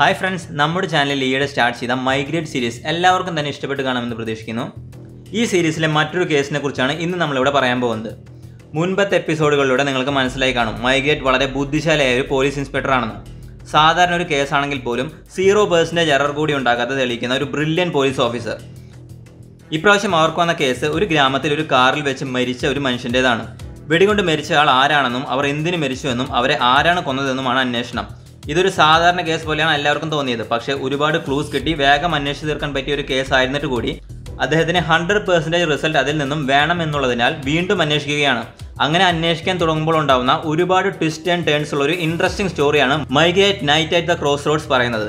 hi friends നമ്മുടെ ചാനലിൽ ഈയിടെ സ്റ്റാർട്ട് ചെയ്ത മൈഗ്രേറ്റ് സീരീസ് എല്ലാവർക്കും തന്നെ ഇഷ്ടപ്പെട്ട് കാണുമെന്ന് പ്രതീക്ഷിക്കുന്നു ഈ സീരീസിലെ മറ്റൊരു കേസിനെ കുറിച്ചാണ് ഇന്ന് നമ്മളിവിടെ പറയാൻ പോകുന്നത് മുൻപത്തെ എപ്പിസോഡുകളിലൂടെ നിങ്ങൾക്ക് മനസ്സിലായി കാണും മൈഗ്രേറ്റ് വളരെ ബുദ്ധിശാലിയായ ഒരു പോലീസ് ഇൻസ്പെക്ടർ ആണെന്ന് സാധാരണ ഒരു കേസാണെങ്കിൽ പോലും സീറോ പേഴ്സൻറ്റേജ് എറർ കൂടി ഉണ്ടാക്കാതെ തെളിയിക്കുന്ന ഒരു ബ്രില്യൻ പോലീസ് ഓഫീസർ ഇപ്രാവശ്യം അവർക്ക് വന്ന കേസ് ഒരു ഗ്രാമത്തിൽ ഒരു കാറിൽ വെച്ച് മരിച്ച ഒരു മനുഷ്യൻ്റെതാണ് വെടികൊണ്ട് മരിച്ച ആൾ ആരാണെന്നും അവർ എന്തിനു മരിച്ചുവെന്നും അവരെ ആരാണ് കൊന്നതെന്നുമാണ് അന്വേഷണം ഇതൊരു സാധാരണ കേസ് പോലെയാണ് എല്ലാവർക്കും തോന്നിയത് പക്ഷേ ഒരുപാട് ക്ലൂസ് കിട്ടി വേഗം അന്വേഷിച്ച് തീർക്കാൻ പറ്റിയ ഒരു കേസ് ആയിരുന്നിട്ട് കൂടി അദ്ദേഹത്തിന് ഹൺഡ്രഡ് പെർസെൻറ്റേജ് റിസൾട്ട് അതിൽ നിന്നും വേണം എന്നുള്ളതിനാൽ വീണ്ടും അന്വേഷിക്കുകയാണ് അങ്ങനെ അന്വേഷിക്കാൻ തുടങ്ങുമ്പോൾ ഉണ്ടാവുന്ന ഒരുപാട് ട്വിസ്റ്റ് ആൻഡ് ടേൺസ് ഉള്ള ഒരു ഇൻട്രസ്റ്റിംഗ് സ്റ്റോറിയാണ് midnight at the cross roads പറയുന്നത്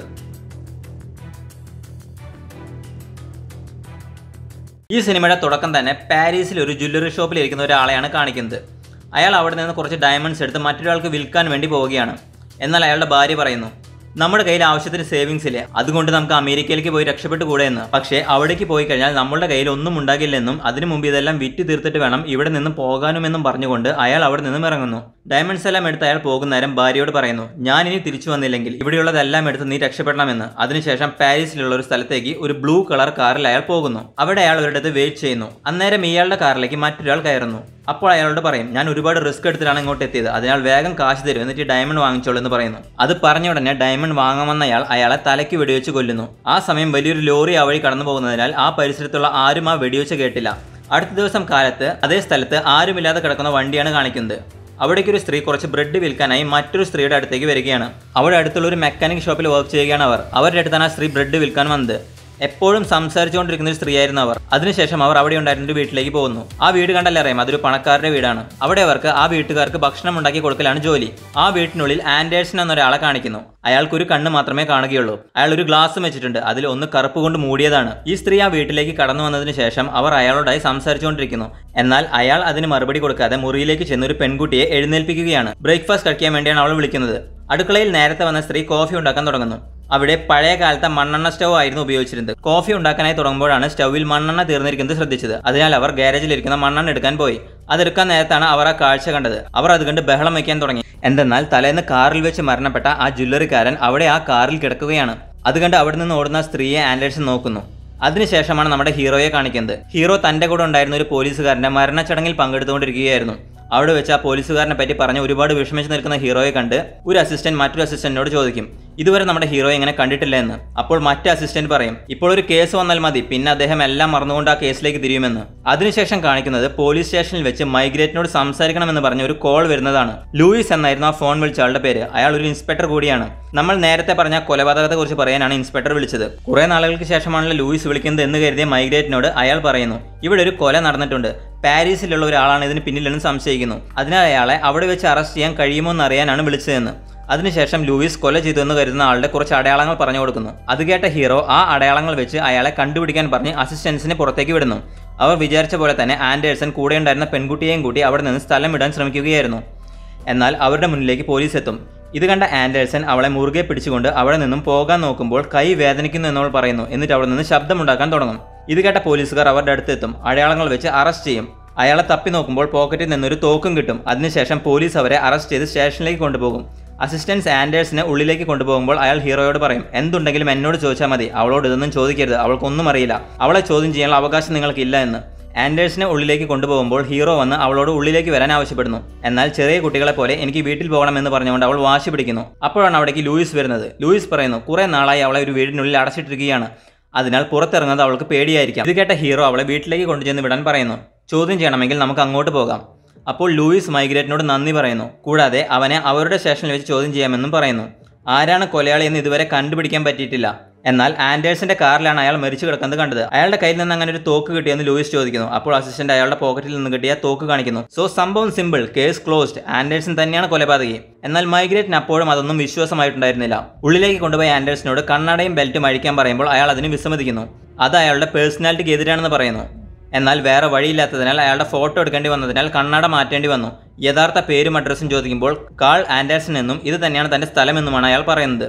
ഈ സിനിമയുടെ തുടക്കം തന്നെ പാരീസിൽ ഒരു ജ്വല്ലറി ഷോപ്പിൽ ഇരിക്കുന്ന ഒരാളെയാണ് കാണിക്കുന്നത് അയാൾ അവിടെ നിന്ന് കുറച്ച് ഡയമണ്ട്സ് എടുത്ത് മറ്റൊരാൾക്ക് വിൽക്കാൻ വേണ്ടി പോവുകയാണ് എന്നാൽ അയാളുടെ ഭാര്യ പറയുന്നു നമ്മുടെ കയ്യിൽ ആവശ്യത്തിന് സേവിങ്സ് ഇല്ലേ അതുകൊണ്ട് നമുക്ക് അമേരിക്കയിലേക്ക് പോയി രക്ഷപ്പെട്ടു കൂടെ എന്ന് പക്ഷേ അവിടേക്ക് പോയി കഴിഞ്ഞാൽ നമ്മുടെ കയ്യിൽ ഒന്നും ഉണ്ടാകില്ലെന്നും അതിനു മുമ്പ് ഇതെല്ലാം വിറ്റ് തീർത്തിട്ട് വേണം ഇവിടെ നിന്ന് പോകാനുമെന്നും പറഞ്ഞുകൊണ്ട് അയാൾ അവിടെ നിന്നും ഇറങ്ങുന്നു ഡയമണ്ട്സ് എല്ലാം എടുത്ത് അയാൾ പോകുന്നേരം ഭാര്യയോട് പറയുന്നു ഞാൻ ഇനി തിരിച്ചു വന്നില്ലെങ്കിൽ ഇവിടെയുള്ളതെല്ലാം എടുത്ത് നീ രക്ഷപ്പെടണമെന്ന് അതിനുശേഷം പാരീസിലുള്ള ഒരു സ്ഥലത്തേക്ക് ഒരു ബ്ലൂ കളർ കാറിൽ അയാൾ പോകുന്നു അവിടെ അയാൾ ഒരിടത്ത് വെയിറ്റ് ചെയ്യുന്നു അന്നേരം ഇയാളുടെ കാറിലേക്ക് മറ്റൊരാൾ കയറുന്നു അപ്പോൾ അയാളോട് പറയും ഞാൻ ഒരുപാട് റിസ്ക് എടുത്തിട്ടാണ് ഇങ്ങോട്ട് എത്തിയത് അതിനാൽ വേഗം കാശ് തരും എന്നിട്ട് ഡയമണ്ട് വാങ്ങിച്ചോളൂ എന്ന് പറയുന്നു അത് പറഞ്ഞ ഉടനെ ഡയമണ്ട് വാങ്ങാമെന്നയാൾ അയാളെ തലയ്ക്ക് വെടിവെച്ച് കൊല്ലുന്നു ആ സമയം വലിയൊരു ലോറി ആ വഴി കടന്നു പോകുന്നതിനാൽ ആ പരിസരത്തുള്ള ആരും ആ വെടിവെച്ച് കേട്ടില്ല അടുത്ത ദിവസം കാലത്ത് അതേ സ്ഥലത്ത് ആരുമില്ലാതെ കിടക്കുന്ന വണ്ടിയാണ് കാണിക്കുന്നത് അവിടേക്ക് ഒരു സ്ത്രീ കുറച്ച് ബ്രെഡ് വിൽക്കാനായി മറ്റൊരു സ്ത്രീയുടെ അടുത്തേക്ക് വരികയാണ് അവിടെ അടുത്തുള്ള ഒരു മെക്കാനിക് ഷോപ്പിൽ വർക്ക് ചെയ്യുകയാണ് അവർ അവരുടെ അടുത്താണ് ആ സ്ത്രീ ബ്രെഡ് വിൽക്കാൻ വന്നത് എപ്പോഴും സംസാരിച്ചുകൊണ്ടിരിക്കുന്ന ഒരു സ്ത്രീയായിരുന്നു അവർ അതിനുശേഷം അവർ അവിടെ ഉണ്ടായിരുന്ന ഒരു വീട്ടിലേക്ക് പോകുന്നു ആ വീട് കണ്ടല്ലേ അറിയാം അതൊരു പണക്കാരുടെ വീടാണ് അവിടെ അവർക്ക് ആ വീട്ടുകാർക്ക് ഭക്ഷണം ഉണ്ടാക്കി കൊടുക്കലാണ് ജോലി ആ വീട്ടിനുള്ളിൽ ആൻഡേഴ്സൺ എന്നൊരാളെ കാണിക്കുന്നു അയാൾക്ക് ഒരു കണ്ണ് മാത്രമേ കാണുകയുള്ളൂ അയാൾ ഒരു ഗ്ലാസ് വെച്ചിട്ടുണ്ട് അതിൽ ഒന്ന് കറുപ്പ് കൊണ്ട് മൂടിയതാണ് ഈ സ്ത്രീ ആ വീട്ടിലേക്ക് കടന്നു വന്നതിന് ശേഷം അവർ അയാളോടായി സംസാരിച്ചുകൊണ്ടിരിക്കുന്നു എന്നാൽ അയാൾ അതിന് മറുപടി കൊടുക്കാതെ മുറിയിലേക്ക് ചെന്ന് ഒരു പെൺകുട്ടിയെ എഴുന്നേൽപ്പിക്കുകയാണ് ബ്രേക്ക്ഫാസ്റ്റ് കഴിക്കാൻ വേണ്ടിയാണ് അവൾ വിളിക്കുന്നത് അടുക്കളയിൽ നേരത്തെ വന്ന സ്ത്രീ കോഫി ഉണ്ടാക്കാൻ തുടങ്ങുന്നു അവിടെ പഴയ കാലത്തെ മണ്ണെണ്ണ സ്റ്റൗ ആയിരുന്നു ഉപയോഗിച്ചിരുന്നത് കോഫി ഉണ്ടാക്കാനായി തുടങ്ങുമ്പോഴാണ് സ്റ്റൗവിൽ മണ്ണെണ്ണ തീർന്നിരിക്കുന്നത് ശ്രദ്ധിച്ചത് അതിനാൽ അവർ ഗാരേജിൽ ഇരിക്കുന്ന മണ്ണെണ്ണ എടുക്കാൻ പോയി അതെടുക്കാൻ നേരത്താണ് അവർ ആ കാഴ്ച കണ്ടത് അവർ അത് കണ്ട് ബഹളം വയ്ക്കാൻ തുടങ്ങി എന്തെന്നാൽ തലേന്ന് കാറിൽ വെച്ച് മരണപ്പെട്ട ആ ജ്വല്ലറിക്കാരൻ അവിടെ ആ കാറിൽ കിടക്കുകയാണ് അത് കണ്ട് അവിടെ നിന്ന് ഓടുന്ന സ്ത്രീയെ ആൻഡേഴ്സൺ നോക്കുന്നു അതിനുശേഷമാണ് നമ്മുടെ ഹീറോയെ കാണിക്കുന്നത് ഹീറോ തന്റെ കൂടെ ഉണ്ടായിരുന്ന ഒരു പോലീസുകാരന്റെ മരണച്ചടങ്ങിൽ പങ്കെടുത്തുകൊണ്ടിരിക്കുകയായിരുന്നു അവിടെ വെച്ച് ആ പോലീസുകാരനെ പറ്റി പറഞ്ഞ് ഒരുപാട് വിഷമിച്ച് നിൽക്കുന്ന ഹീറോയെ കണ്ട് ഒരു അസിസ്റ്റന്റ് മറ്റൊരു അസിസ്റ്റന്റിനോട് ചോദിക്കും ഇതുവരെ നമ്മുടെ ഹീറോയെ ഇങ്ങനെ കണ്ടിട്ടില്ല എന്ന് അപ്പോൾ മറ്റേ അസിസ്റ്റന്റ് പറയും ഇപ്പോൾ ഒരു കേസ് വന്നാൽ മതി പിന്നെ അദ്ദേഹം എല്ലാം മറന്നുകൊണ്ട് ആ കേസിലേക്ക് തിരിയുമെന്ന് അതിനുശേഷം കാണിക്കുന്നത് പോലീസ് സ്റ്റേഷനിൽ വെച്ച് മൈഗ്രേറ്റിനോട് സംസാരിക്കണമെന്ന് പറഞ്ഞ ഒരു കോൾ വരുന്നതാണ് ലൂയിസ് എന്നായിരുന്നു ആ ഫോൺ വിളിച്ച ആളുടെ പേര് അയാൾ ഒരു ഇൻസ്പെക്ടർ കൂടിയാണ് നമ്മൾ നേരത്തെ പറഞ്ഞ കൊലപാതകത്തെ കുറിച്ച് പറയാനാണ് ഇൻസ്പെക്ടർ വിളിച്ചത് കുറെ നാളുകൾക്ക് ശേഷമാണല്ലോ ലൂയിസ് വിളിക്കുന്നത് എന്ന് കരുതിയ മൈഗ്രേറ്റിനോട് അയാൾ പറയുന്നു ഇവിടെ ഒരു കൊല നടന്നിട്ടുണ്ട് പാരീസിലുള്ള ഒരാളാണ് ഇതിന് പിന്നിലെന്ന് സംശയിക്കുന്നു അതിനാൽ അയാളെ അവിടെ വെച്ച് അറസ്റ്റ് ചെയ്യാൻ കഴിയുമോ എന്ന് അറിയാനാണ് വിളിച്ചതെന്ന് അതിനുശേഷം ലൂയിസ് കൊല ചെയ്തു എന്ന് കരുതുന്ന ആളുടെ കുറച്ച് അടയാളങ്ങൾ പറഞ്ഞു കൊടുക്കുന്നു അത് കേട്ട ഹീറോ ആ അടയാളങ്ങൾ വെച്ച് അയാളെ കണ്ടുപിടിക്കാൻ പറഞ്ഞ് അസിസ്റ്റൻസിനെ പുറത്തേക്ക് വിടുന്നു അവർ വിചാരിച്ച പോലെ തന്നെ ആൻഡേഴ്സൺ കൂടെ ഉണ്ടായിരുന്ന പെൺകുട്ടിയെയും കൂട്ടി അവിടെ നിന്ന് സ്ഥലം വിടാൻ ശ്രമിക്കുകയായിരുന്നു എന്നാൽ അവരുടെ മുന്നിലേക്ക് പോലീസ് എത്തും ഇത് കണ്ട ആൻഡേഴ്സൺ അവളെ മുറുകെ പിടിച്ചുകൊണ്ട് അവിടെ നിന്നും പോകാൻ നോക്കുമ്പോൾ കൈ വേദനിക്കുന്നു എന്നവൾ പറയുന്നു എന്നിട്ട് അവിടെ നിന്ന് ശബ്ദമുണ്ടാക്കാൻ തുടങ്ങും ഇത് കേട്ട പോലീസുകാർ അവരുടെ അടുത്തെത്തും അടയാളങ്ങൾ വെച്ച് അറസ്റ്റ് ചെയ്യും അയാളെ തപ്പി നോക്കുമ്പോൾ പോക്കറ്റിൽ നിന്നൊരു തോക്കും കിട്ടും അതിനുശേഷം പോലീസ് അവരെ അറസ്റ്റ് ചെയ്ത് സ്റ്റേഷനിലേക്ക് കൊണ്ടുപോകും അസിസ്റ്റൻസ് ആൻഡേഴ്സിനെ ഉള്ളിലേക്ക് കൊണ്ടുപോകുമ്പോൾ അയാൾ ഹീറോയോട് പറയും എന്തുണ്ടെങ്കിലും എന്നോട് ചോദിച്ചാൽ മതി അവളോട് ഇതൊന്നും ചോദിക്കരുത് അവൾക്കൊന്നും അറിയില്ല അവളെ ചോദ്യം ചെയ്യാനുള്ള അവകാശം നിങ്ങൾക്കില്ല എന്ന് ആൻഡേഴ്സിനെ ഉള്ളിലേക്ക് കൊണ്ടുപോകുമ്പോൾ ഹീറോ വന്ന് അവളോട് ഉള്ളിലേക്ക് വരാൻ ആവശ്യപ്പെടുന്നു എന്നാൽ ചെറിയ കുട്ടികളെ പോലെ എനിക്ക് വീട്ടിൽ പോകണമെന്ന് പറഞ്ഞുകൊണ്ട് അവൾ വാശി പിടിക്കുന്നു അപ്പോഴാണ് അവിടേക്ക് ലൂയിസ് വരുന്നത് ലൂയിസ് പറയുന്നു കുറേ നാളായി അവളെ ഒരു വീടിനുള്ളിൽ അടച്ചിട്ടിരിക്കുകയാണ് അതിനാൽ പുറത്തിറങ്ങുന്നത് അവൾക്ക് പേടിയായിരിക്കാം ഇത് കേട്ട ഹീറോ അവളെ വീട്ടിലേക്ക് കൊണ്ടുചെന്ന് വിടാൻ പറയുന്നു ചോദ്യം ചെയ്യണമെങ്കിൽ നമുക്ക് അങ്ങോട്ട് പോകാം അപ്പോൾ ലൂയിസ് മൈഗ്രേറ്റിനോട് നന്ദി പറയുന്നു കൂടാതെ അവനെ അവരുടെ സ്റ്റേഷനിൽ വെച്ച് ചോദ്യം ചെയ്യാമെന്നും പറയുന്നു ആരാണ് കൊലയാളി എന്ന് ഇതുവരെ കണ്ടുപിടിക്കാൻ പറ്റിയിട്ടില്ല എന്നാൽ ആൻഡേഴ്സിന്റെ കാറിലാണ് അയാൾ മരിച്ചു കിടക്കുന്നത് കണ്ടത് അയാളുടെ കയ്യിൽ നിന്ന് അങ്ങനെ ഒരു തോക്ക് കിട്ടിയെന്ന് ലൂയിസ് ചോദിക്കുന്നു അപ്പോൾ അസിസ്റ്റന്റ് അയാളുടെ പോക്കറ്റിൽ നിന്ന് കിട്ടിയ തോക്ക് കാണിക്കുന്നു സോ സംഭവം സിമ്പിൾ കേസ് ക്ലോസ്ഡ് ആൻഡേഴ്സൺ തന്നെയാണ് കൊലപാതകി എന്നാൽ മൈഗ്രേറ്റിന് അപ്പോഴും അതൊന്നും വിശ്വാസമായിട്ടുണ്ടായിരുന്നില്ല ഉള്ളിലേക്ക് കൊണ്ടുപോയി ആൻഡേഴ്സിനോട് കണ്ണടയും ബെൽറ്റും അഴിക്കാൻ പറയുമ്പോൾ അയാൾ അതിന് വിസമ്മതിക്കുന്നു അത് അയാളുടെ പേഴ്സണാലിറ്റിക്ക് എതിരാണെന്ന് പറയുന്നു എന്നാൽ വേറെ വഴിയില്ലാത്തതിനാൽ അയാളുടെ ഫോട്ടോ എടുക്കേണ്ടി വന്നതിനാൽ കണ്ണട മാറ്റേണ്ടി വന്നു യഥാർത്ഥ പേരും അഡ്രസ്സും ചോദിക്കുമ്പോൾ കാൾ ആൻഡേഴ്സൺ എന്നും ഇത് തന്നെയാണ് തന്റെ സ്ഥലമെന്നുമാണ് അയാൾ പറയുന്നത്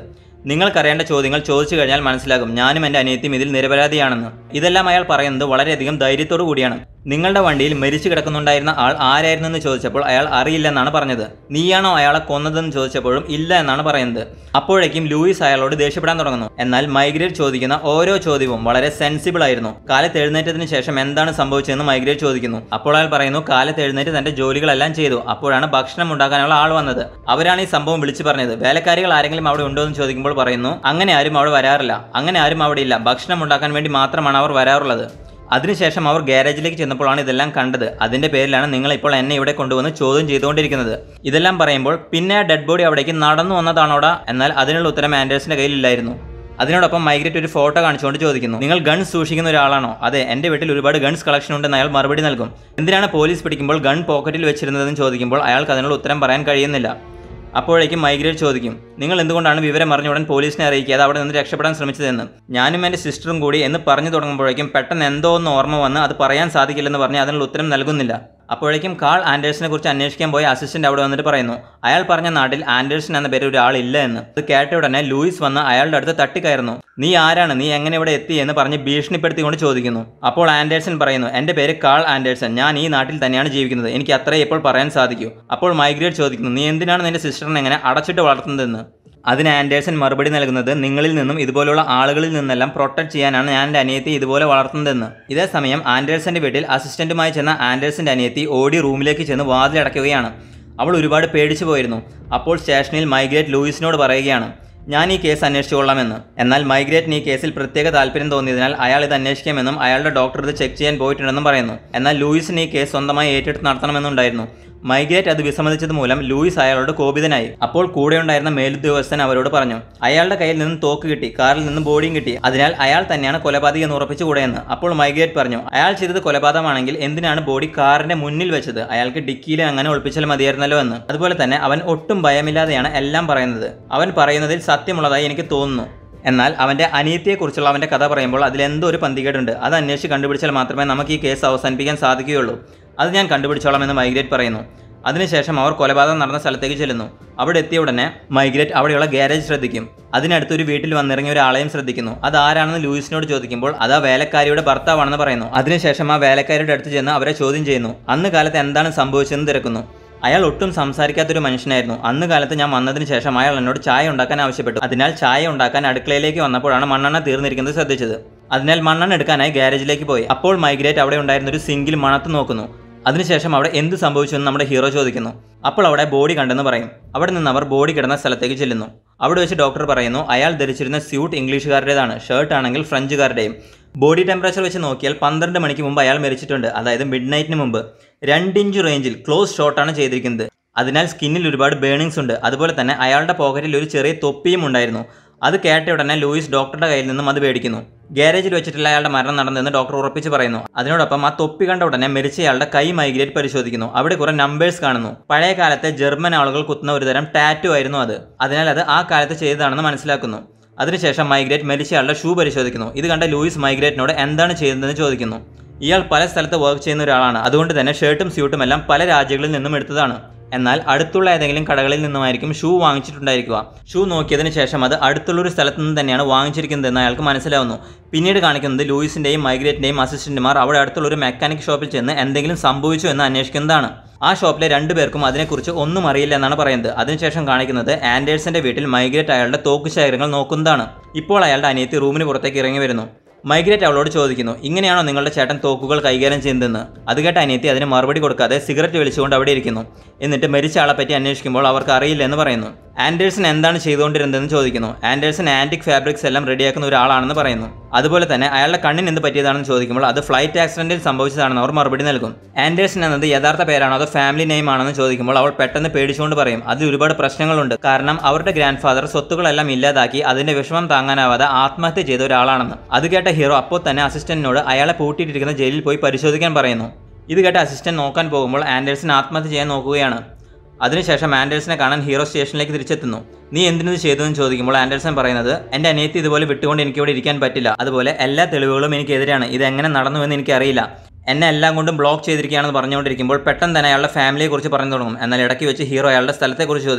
നിങ്ങൾക്കറിയേണ്ട ചോദ്യങ്ങൾ ചോദിച്ചു കഴിഞ്ഞാൽ മനസ്സിലാകും ഞാനും എൻ്റെ അനിയത്തിയും ഇതിൽ നിരപരാധിയാണെന്ന് ഇതെല്ലാം അയാൾ പറയുന്നത് വളരെയധികം ധൈര്യത്തോടു കൂടിയാണ് നിങ്ങളുടെ വണ്ടിയിൽ മരിച്ചു കിടക്കുന്നുണ്ടായിരുന്ന ആൾ ആരായിരുന്നു എന്ന് ചോദിച്ചപ്പോൾ അയാൾ അറിയില്ലെന്നാണ് പറഞ്ഞത് നീയാണോ അയാളെ കൊന്നതെന്ന് ചോദിച്ചപ്പോഴും ഇല്ല എന്നാണ് പറയുന്നത് അപ്പോഴേക്കും ലൂയിസ് അയാളോട് ദേഷ്യപ്പെടാൻ തുടങ്ങുന്നു എന്നാൽ മൈഗ്രേറ്റ് ചോദിക്കുന്ന ഓരോ ചോദ്യവും വളരെ സെൻസിബിൾ ആയിരുന്നു കാലത്ത് എഴുന്നേറ്റതിന് ശേഷം എന്താണ് സംഭവിച്ചതെന്ന് മൈഗ്രേറ്റ് ചോദിക്കുന്നു അപ്പോൾ അയാൾ പറയുന്നു കാലത്ത് എഴുന്നേറ്റ് തന്റെ ജോലികളെല്ലാം ചെയ്തു അപ്പോഴാണ് ഭക്ഷണം ഉണ്ടാക്കാനുള്ള ആൾ വന്നത് അവരാണ് ഈ സംഭവം വിളിച്ചു പറഞ്ഞത് വേലക്കാരികൾ ആരെങ്കിലും അവിടെ ഉണ്ടോ എന്ന് ചോദിക്കുമ്പോൾ പറയുന്നു അങ്ങനെ ആരും അവിടെ വരാറില്ല അങ്ങനെ ആരും അവിടെ ഇല്ല ഭക്ഷണം ഉണ്ടാക്കാൻ വേണ്ടി മാത്രമാണ് അവർ വരാറുള്ളത് അതിനുശേഷം അവർ ഗാരേജിലേക്ക് ചെന്നപ്പോഴാണ് ഇതെല്ലാം കണ്ടത് അതിന്റെ പേരിലാണ് നിങ്ങൾ ഇപ്പോൾ എന്നെ ഇവിടെ കൊണ്ടുവന്ന് ചോദ്യം ചെയ്തുകൊണ്ടിരിക്കുന്നത് ഇതെല്ലാം പറയുമ്പോൾ പിന്നെ ആ ഡെഡ് ബോഡി അവിടേക്ക് നടന്നു വന്നതാണോടാ എന്നാൽ അതിനുള്ള ഉത്തരം ആൻഡേഴ്സിന്റെ കയ്യിലില്ലായിരുന്നു അതിനോടൊപ്പം മൈഗ്രേറ്റ് ഒരു ഫോട്ടോ കാണിച്ചുകൊണ്ട് ചോദിക്കുന്നു നിങ്ങൾ ഗൺസ് സൂക്ഷിക്കുന്ന ഒരാളാണോ അതെ എൻ്റെ വീട്ടിൽ ഒരുപാട് ഗൺസ് കളക്ഷൻ ഉണ്ടെന്ന് അയാൾ മറുപടി നൽകും എന്തിനാണ് പോലീസ് പിടിക്കുമ്പോൾ ഗൺ പോക്കറ്റിൽ വെച്ചിരുന്നതെന്ന് ചോദിക്കുമ്പോൾ അയാൾക്ക് അതിനുള്ള ഉത്തരം പറയാൻ കഴിയുന്നില്ല അപ്പോഴേക്കും മൈഗ്രേറ്റ് ചോദിക്കും നിങ്ങൾ എന്തുകൊണ്ടാണ് വിവരം അറിഞ്ഞ ഉടൻ പോലീസിനെ അറിയിക്കാതെ അവിടെ നിന്ന് രക്ഷപ്പെടാൻ ശ്രമിച്ചതെന്ന് ഞാനും എൻ്റെ സിസ്റ്ററും കൂടി എന്ന് പറഞ്ഞു തുടങ്ങുമ്പോഴേക്കും പെട്ടെന്ന് എന്തോ ഒന്ന് ഓർമ്മ വന്ന് അത് പറയാൻ സാധിക്കില്ലെന്ന് പറഞ്ഞ് അതിനുള്ള ഉത്തരം നൽകുന്നില്ല അപ്പോഴേക്കും കാൾ ആൻഡേഴ്സിനെ കുറിച്ച് അന്വേഷിക്കാൻ പോയ അസിസ്റ്റന്റ് അവിടെ വന്നിട്ട് പറയുന്നു അയാൾ പറഞ്ഞ നാട്ടിൽ ആൻഡേഴ്സൺ എന്ന പേര് ഒരാളില്ല എന്ന് അത് കേട്ട ഉടനെ ലൂയിസ് വന്ന് അയാളുടെ അടുത്ത് തട്ടിക്കയറുന്നു നീ ആരാണ് നീ എങ്ങനെ ഇവിടെ എത്തി എന്ന് പറഞ്ഞ് ഭീഷണിപ്പെടുത്തിക്കൊണ്ട് ചോദിക്കുന്നു അപ്പോൾ ആൻഡേഴ്സൺ പറയുന്നു എൻ്റെ പേര് കാൾ ആൻഡേഴ്സൺ ഞാൻ ഈ നാട്ടിൽ തന്നെയാണ് ജീവിക്കുന്നത് എനിക്ക് അത്രേ ഇപ്പോൾ പറയാൻ സാധിക്കൂ അപ്പോൾ മൈഗ്രേറ്റ് ചോദിക്കുന്നു നീ എന്തിനാണ് നിന്റെ സിസ്റ്ററിനെ എങ്ങനെ അടച്ചിട്ട് വളർത്തുന്നതെന്ന് അതിന് ആൻഡേഴ്സൺ മറുപടി നൽകുന്നത് നിങ്ങളിൽ നിന്നും ഇതുപോലുള്ള ആളുകളിൽ നിന്നെല്ലാം പ്രൊട്ടക്ട് ചെയ്യാനാണ് ഞാൻ എൻ്റെ അനിയത്തി ഇതുപോലെ വളർത്തുന്നതെന്ന് ഇതേ സമയം ആൻഡേഴ്സന്റെ വീട്ടിൽ അസിസ്റ്റന്റുമായി ചെന്ന ആൻഡേഴ്സന്റെ അനിയത്തി ഓടി റൂമിലേക്ക് ചെന്ന് വാതിലടയ്ക്കുകയാണ് അവൾ ഒരുപാട് പേടിച്ചു പോയിരുന്നു അപ്പോൾ സ്റ്റേഷനിൽ മൈഗ്രേറ്റ് ലൂയിസിനോട് പറയുകയാണ് ഞാൻ ഈ കേസ് അന്വേഷിച്ചുകൊള്ളാമെന്ന് എന്നാൽ മൈഗ്രേറ്റിന് ഈ കേസിൽ പ്രത്യേക താല്പര്യം തോന്നിയതിനാൽ അയാൾ ഇത് അന്വേഷിക്കാമെന്നും അയാളുടെ ഡോക്ടർ ഇത് ചെക്ക് ചെയ്യാൻ പോയിട്ടുണ്ടെന്നും പറയുന്നു എന്നാൽ ലൂയിസിന് ഈ കേസ് സ്വന്തമായി ഏറ്റെടുത്ത് നടത്തണമെന്നുണ്ടായിരുന്നു മൈഗ്രേറ്റ് അത് വിസമ്മതിച്ചത് മൂലം ലൂയിസ് അയാളോട് കോപിതനായി അപ്പോൾ കൂടെ ഉണ്ടായിരുന്ന മേലുദ്യോഗസ്ഥൻ അവരോട് പറഞ്ഞു അയാളുടെ കയ്യിൽ നിന്ന് തോക്ക് കിട്ടി കാറിൽ നിന്ന് ബോഡിയും കിട്ടി അതിനാൽ അയാൾ തന്നെയാണ് കൊലപാതകം എന്ന് ഉറപ്പിച്ചുകൂടെയെന്ന് അപ്പോൾ മൈഗ്രേറ്റ് പറഞ്ഞു അയാൾ ചെയ്തത് കൊലപാതകമാണെങ്കിൽ എന്തിനാണ് ബോഡി കാറിന്റെ മുന്നിൽ വെച്ചത് അയാൾക്ക് ഡിക്കിയിൽ അങ്ങനെ ഒളിപ്പിച്ചാൽ മതിയായിരുന്നല്ലോ എന്ന് അതുപോലെ തന്നെ അവൻ ഒട്ടും ഭയമില്ലാതെയാണ് എല്ലാം പറയുന്നത് അവൻ പറയുന്നതിൽ സത്യമുള്ളതായി എനിക്ക് തോന്നുന്നു എന്നാൽ അവൻ്റെ അനിയത്തിയെക്കുറിച്ചുള്ള അവൻ്റെ കഥ പറയുമ്പോൾ അതിലെന്തോ ഒരു പന്തികേടുണ്ട് അത് അന്വേഷിച്ച് കണ്ടുപിടിച്ചാൽ മാത്രമേ നമുക്ക് ഈ കേസ് അവസാനിപ്പിക്കാൻ സാധിക്കുകയുള്ളൂ അത് ഞാൻ കണ്ടുപിടിച്ചോളാം എന്ന് മൈഗ്രേറ്റ് പറയുന്നു അതിനുശേഷം അവർ കൊലപാതകം നടന്ന സ്ഥലത്തേക്ക് ചെല്ലുന്നു അവിടെ എത്തിയ ഉടനെ മൈഗ്രേറ്റ് അവിടെയുള്ള ഗ്യാരേജ് ശ്രദ്ധിക്കും അതിനടുത്ത് ഒരു വീട്ടിൽ വന്നിറങ്ങിയ ഒരാളെയും ശ്രദ്ധിക്കുന്നു അത് ആരാണെന്ന് ലൂയിസിനോട് ചോദിക്കുമ്പോൾ അത് ആ വേലക്കാരിയുടെ ഭർത്താവാണെന്ന് പറയുന്നു അതിനുശേഷം ആ വേലക്കാരിയുടെ അടുത്ത് ചെന്ന് അവരെ ചോദ്യം ചെയ്യുന്നു അന്ന് കാലത്ത് എന്താണ് സംഭവിച്ചതെന്ന് തിരക്കുന്നു അയാൾ ഒട്ടും സംസാരിക്കാത്തൊരു മനുഷ്യനായിരുന്നു അന്ന് കാലത്ത് ഞാൻ വന്നതിന് ശേഷം അയാൾ എന്നോട് ചായ ഉണ്ടാക്കാൻ ആവശ്യപ്പെട്ടു അതിനാൽ ചായ ഉണ്ടാക്കാൻ അടുക്കളയിലേക്ക് വന്നപ്പോഴാണ് മണ്ണെണ്ണ തീർന്നിരിക്കുന്നത് ശ്രദ്ധിച്ചത് അതിനാൽ മണ്ണെണ്ണ എടുക്കാനായി ഗ്യാരേജിലേക്ക് പോയി അപ്പോൾ മൈഗ്രേറ്റ് അവിടെ ഉണ്ടായിരുന്ന ഒരു സിങ്കിൽ മണത്ത് നോക്കുന്നു അതിനുശേഷം അവിടെ എന്ത് സംഭവിച്ചു എന്ന് നമ്മുടെ ഹീറോ ചോദിക്കുന്നു അപ്പോൾ അവിടെ ബോഡി കണ്ടെന്ന് പറയും അവിടെ നിന്ന് അവർ ബോഡി കിടന്ന സ്ഥലത്തേക്ക് ചെല്ലുന്നു അവിടെ വെച്ച് ഡോക്ടർ പറയുന്നു അയാൾ ധരിച്ചിരുന്ന സ്യൂട്ട് ഇംഗ്ലീഷുകാരുടേതാണ് ഷർട്ട് ആണെങ്കിൽ ഫ്രഞ്ചുകാരുടെയും ബോഡി ടെമ്പറേച്ചർ വെച്ച് നോക്കിയാൽ പന്ത്രണ്ട് മണിക്ക് മുമ്പ് അയാൾ മരിച്ചിട്ടുണ്ട് അതായത് മിഡ് നൈറ്റിന് മുമ്പ് രണ്ട് ഇഞ്ച് റേഞ്ചിൽ ക്ലോസ് ഷോട്ടാണ് ചെയ്തിരിക്കുന്നത് അതിനാൽ സ്കിന്നിൽ ഒരുപാട് ബേണിങ്സ് ഉണ്ട് അതുപോലെ തന്നെ അയാളുടെ പോക്കറ്റിൽ ഒരു ചെറിയ തൊപ്പിയും ഉണ്ടായിരുന്നു അത് കേട്ട ഉടനെ ലൂയിസ് ഡോക്ടറുടെ കയ്യിൽ നിന്നും അത് മേടിക്കുന്നു ഗ്യാരേജിൽ വെച്ചിട്ടുള്ള അയാളുടെ മരണം നടന്നതെന്ന് ഡോക്ടർ ഉറപ്പിച്ച് പറയുന്നു അതിനോടൊപ്പം ആ തൊപ്പി കണ്ട ഉടനെ മരിച്ചയാളുടെ കൈ മൈഗ്രേറ്റ് പരിശോധിക്കുന്നു അവിടെ കുറെ നമ്പേഴ്സ് കാണുന്നു പഴയ കാലത്തെ ജർമ്മൻ ആളുകൾ കുത്തുന്ന ഒരു തരം ടാറ്റു ആയിരുന്നു അത് അതിനാൽ അത് ആ കാലത്ത് ചെയ്തതാണെന്ന് മനസ്സിലാക്കുന്നു അതിനുശേഷം മൈഗ്രേറ്റ് മരിച്ചയാളുടെ ഷൂ പരിശോധിക്കുന്നു ഇത് കണ്ട ലൂയിസ് മൈഗ്രേറ്റിനോട് എന്താണ് ചെയ്യുന്നതെന്ന് ചോദിക്കുന്നു ഇയാൾ പല സ്ഥലത്ത് വർക്ക് ചെയ്യുന്ന ഒരാളാണ് അതുകൊണ്ട് തന്നെ ഷർട്ടും സ്യൂട്ടും എല്ലാം പല രാജ്യങ്ങളിൽ നിന്നും എടുത്തതാണ് എന്നാൽ അടുത്തുള്ള ഏതെങ്കിലും കടകളിൽ നിന്നുമായിരിക്കും ഷൂ വാങ്ങിച്ചിട്ടുണ്ടായിരിക്കുക ഷൂ നോക്കിയതിന് ശേഷം അത് അടുത്തുള്ളൊരു സ്ഥലത്ത് നിന്ന് തന്നെയാണ് വാങ്ങിച്ചിരിക്കുന്നതെന്ന് അയാൾക്ക് മനസ്സിലാവുന്നു പിന്നീട് കാണിക്കുന്നത് ലൂയിസിൻ്റെയും മൈഗ്രേറ്റിൻ്റെയും അസിസ്റ്റന്റുമാർ അവിടെ അടുത്തുള്ള ഒരു മെക്കാനിക് ഷോപ്പിൽ ചെന്ന് എന്തെങ്കിലും സംഭവിച്ചോ എന്ന് അന്വേഷിക്കുന്നതാണ് ആ ഷോപ്പിലെ രണ്ടുപേർക്കും അതിനെക്കുറിച്ച് ഒന്നും അറിയില്ല എന്നാണ് പറയുന്നത് അതിനുശേഷം കാണിക്കുന്നത് ആൻഡേഴ്സന്റെ വീട്ടിൽ മൈഗ്രേറ്റ് അയാളുടെ തോക്ക് ശേഖരങ്ങൾ നോക്കുന്നതാണ് ഇപ്പോൾ അയാളുടെ അനിയത്തി റൂമിന് പുറത്തേക്ക് ഇറങ്ങി വരുന്നു മൈഗ്രേറ്റ് അവളോട് ചോദിക്കുന്നു ഇങ്ങനെയാണോ നിങ്ങളുടെ ചേട്ടൻ തോക്കുകൾ കൈകാര്യം ചെയ്യുന്നതെന്ന് അത് കേട്ട അനിയത്തി അതിന് മറുപടി കൊടുക്കാതെ സിഗരറ്റ് വലിച്ചുകൊണ്ട് അവിടെ ഇരിക്കുന്നു എന്നിട്ട് മരിച്ച ആളെ പറ്റി അന്വേഷിക്കുമ്പോൾ അവർക്ക് അറിയില്ല എന്ന് പറയുന്നു ആൻഡേഴ്സൺ എന്താണ് ചെയ്തുകൊണ്ടിരുന്നതെന്ന് ചോദിക്കുന്നു ആൻഡേഴ്സൺ ആന്റിക് ഫാബ്രിക്സ് എല്ലാം റെഡിയാക്കുന്ന ഒരാളാണെന്ന് പറയുന്നു അതുപോലെ തന്നെ അയാളുടെ കണ്ണിന് എന്ത് പറ്റിയതാണെന്ന് ചോദിക്കുമ്പോൾ അത് ഫ്ലൈറ്റ് ആക്സിഡന്റിൽ സംഭവിച്ചതാണെന്ന് അവർ മറുപടി നൽകും ആൻഡേഴ്സൺ എന്നത് യഥാർത്ഥ പേരാണോ അതോ ഫാമിലി നെയിം ആണെന്ന് ചോദിക്കുമ്പോൾ അവൾ പെട്ടെന്ന് പേടിച്ചുകൊണ്ട് പറയും അതിൽ ഒരുപാട് പ്രശ്നങ്ങളുണ്ട് കാരണം അവരുടെ ഗ്രാൻഡ് ഫാദർ സ്വത്തുക്കളെല്ലാം ഇല്ലാതാക്കി അതിന്റെ വിഷമം താങ്ങാനാവാതെ ആത്മഹത്യ ചെയ്ത ഒരാളാണെന്ന് അത് കേട്ട ഹീറോ അപ്പോൾ തന്നെ അസിസ്റ്റന്റിനോട് അയാളെ പൂട്ടിയിട്ടിരിക്കുന്ന ജയിലിൽ പോയി പരിശോധിക്കാൻ പറയുന്നു ഇത് കേട്ട അസിസ്റ്റന്റ് നോക്കാൻ പോകുമ്പോൾ ആൻഡേഴ്സൺ ആത്മഹത്യ ചെയ്യാൻ നോക്കുകയാണ് അതിനുശേഷം ആൻഡേഴ്സനെ കാണാൻ ഹീറോ സ്റ്റേഷനിലേക്ക് തിരിച്ചെത്തുന്നു നീ എന്തിനത് ചെയ്തതെന്ന് ചോദിക്കുമ്പോൾ ആൻഡേഴ്സൺ പറയുന്നത് എൻ്റെ അനിയത്തി ഇതുപോലെ വിട്ടുകൊണ്ട് എനിക്ക് ഇവിടെ ഇരിക്കാൻ പറ്റില്ല അതുപോലെ എല്ലാ തെളിവുകളും എനിക്കെതിരാണ് ഇത് എങ്ങനെ നടന്നുവെന്ന് എനിക്കറിയില്ല എന്നെ എല്ലാം കൊണ്ടും ബ്ലോക്ക് ചെയ്തിരിക്കുകയാണെന്ന് പറഞ്ഞുകൊണ്ടിരിക്കുമ്പോൾ പെട്ടെന്ന് തന്നെ അയാളുടെ ഫാമിലിയെ കുറിച്ച് പറഞ്ഞു തുടങ്ങും എന്നാൽ ഇടയ്ക്ക് വെച്ച് ഹീറോ അയാളുടെ സ്ഥലത്തെക്കുറിച്ച് ചോദിക്കും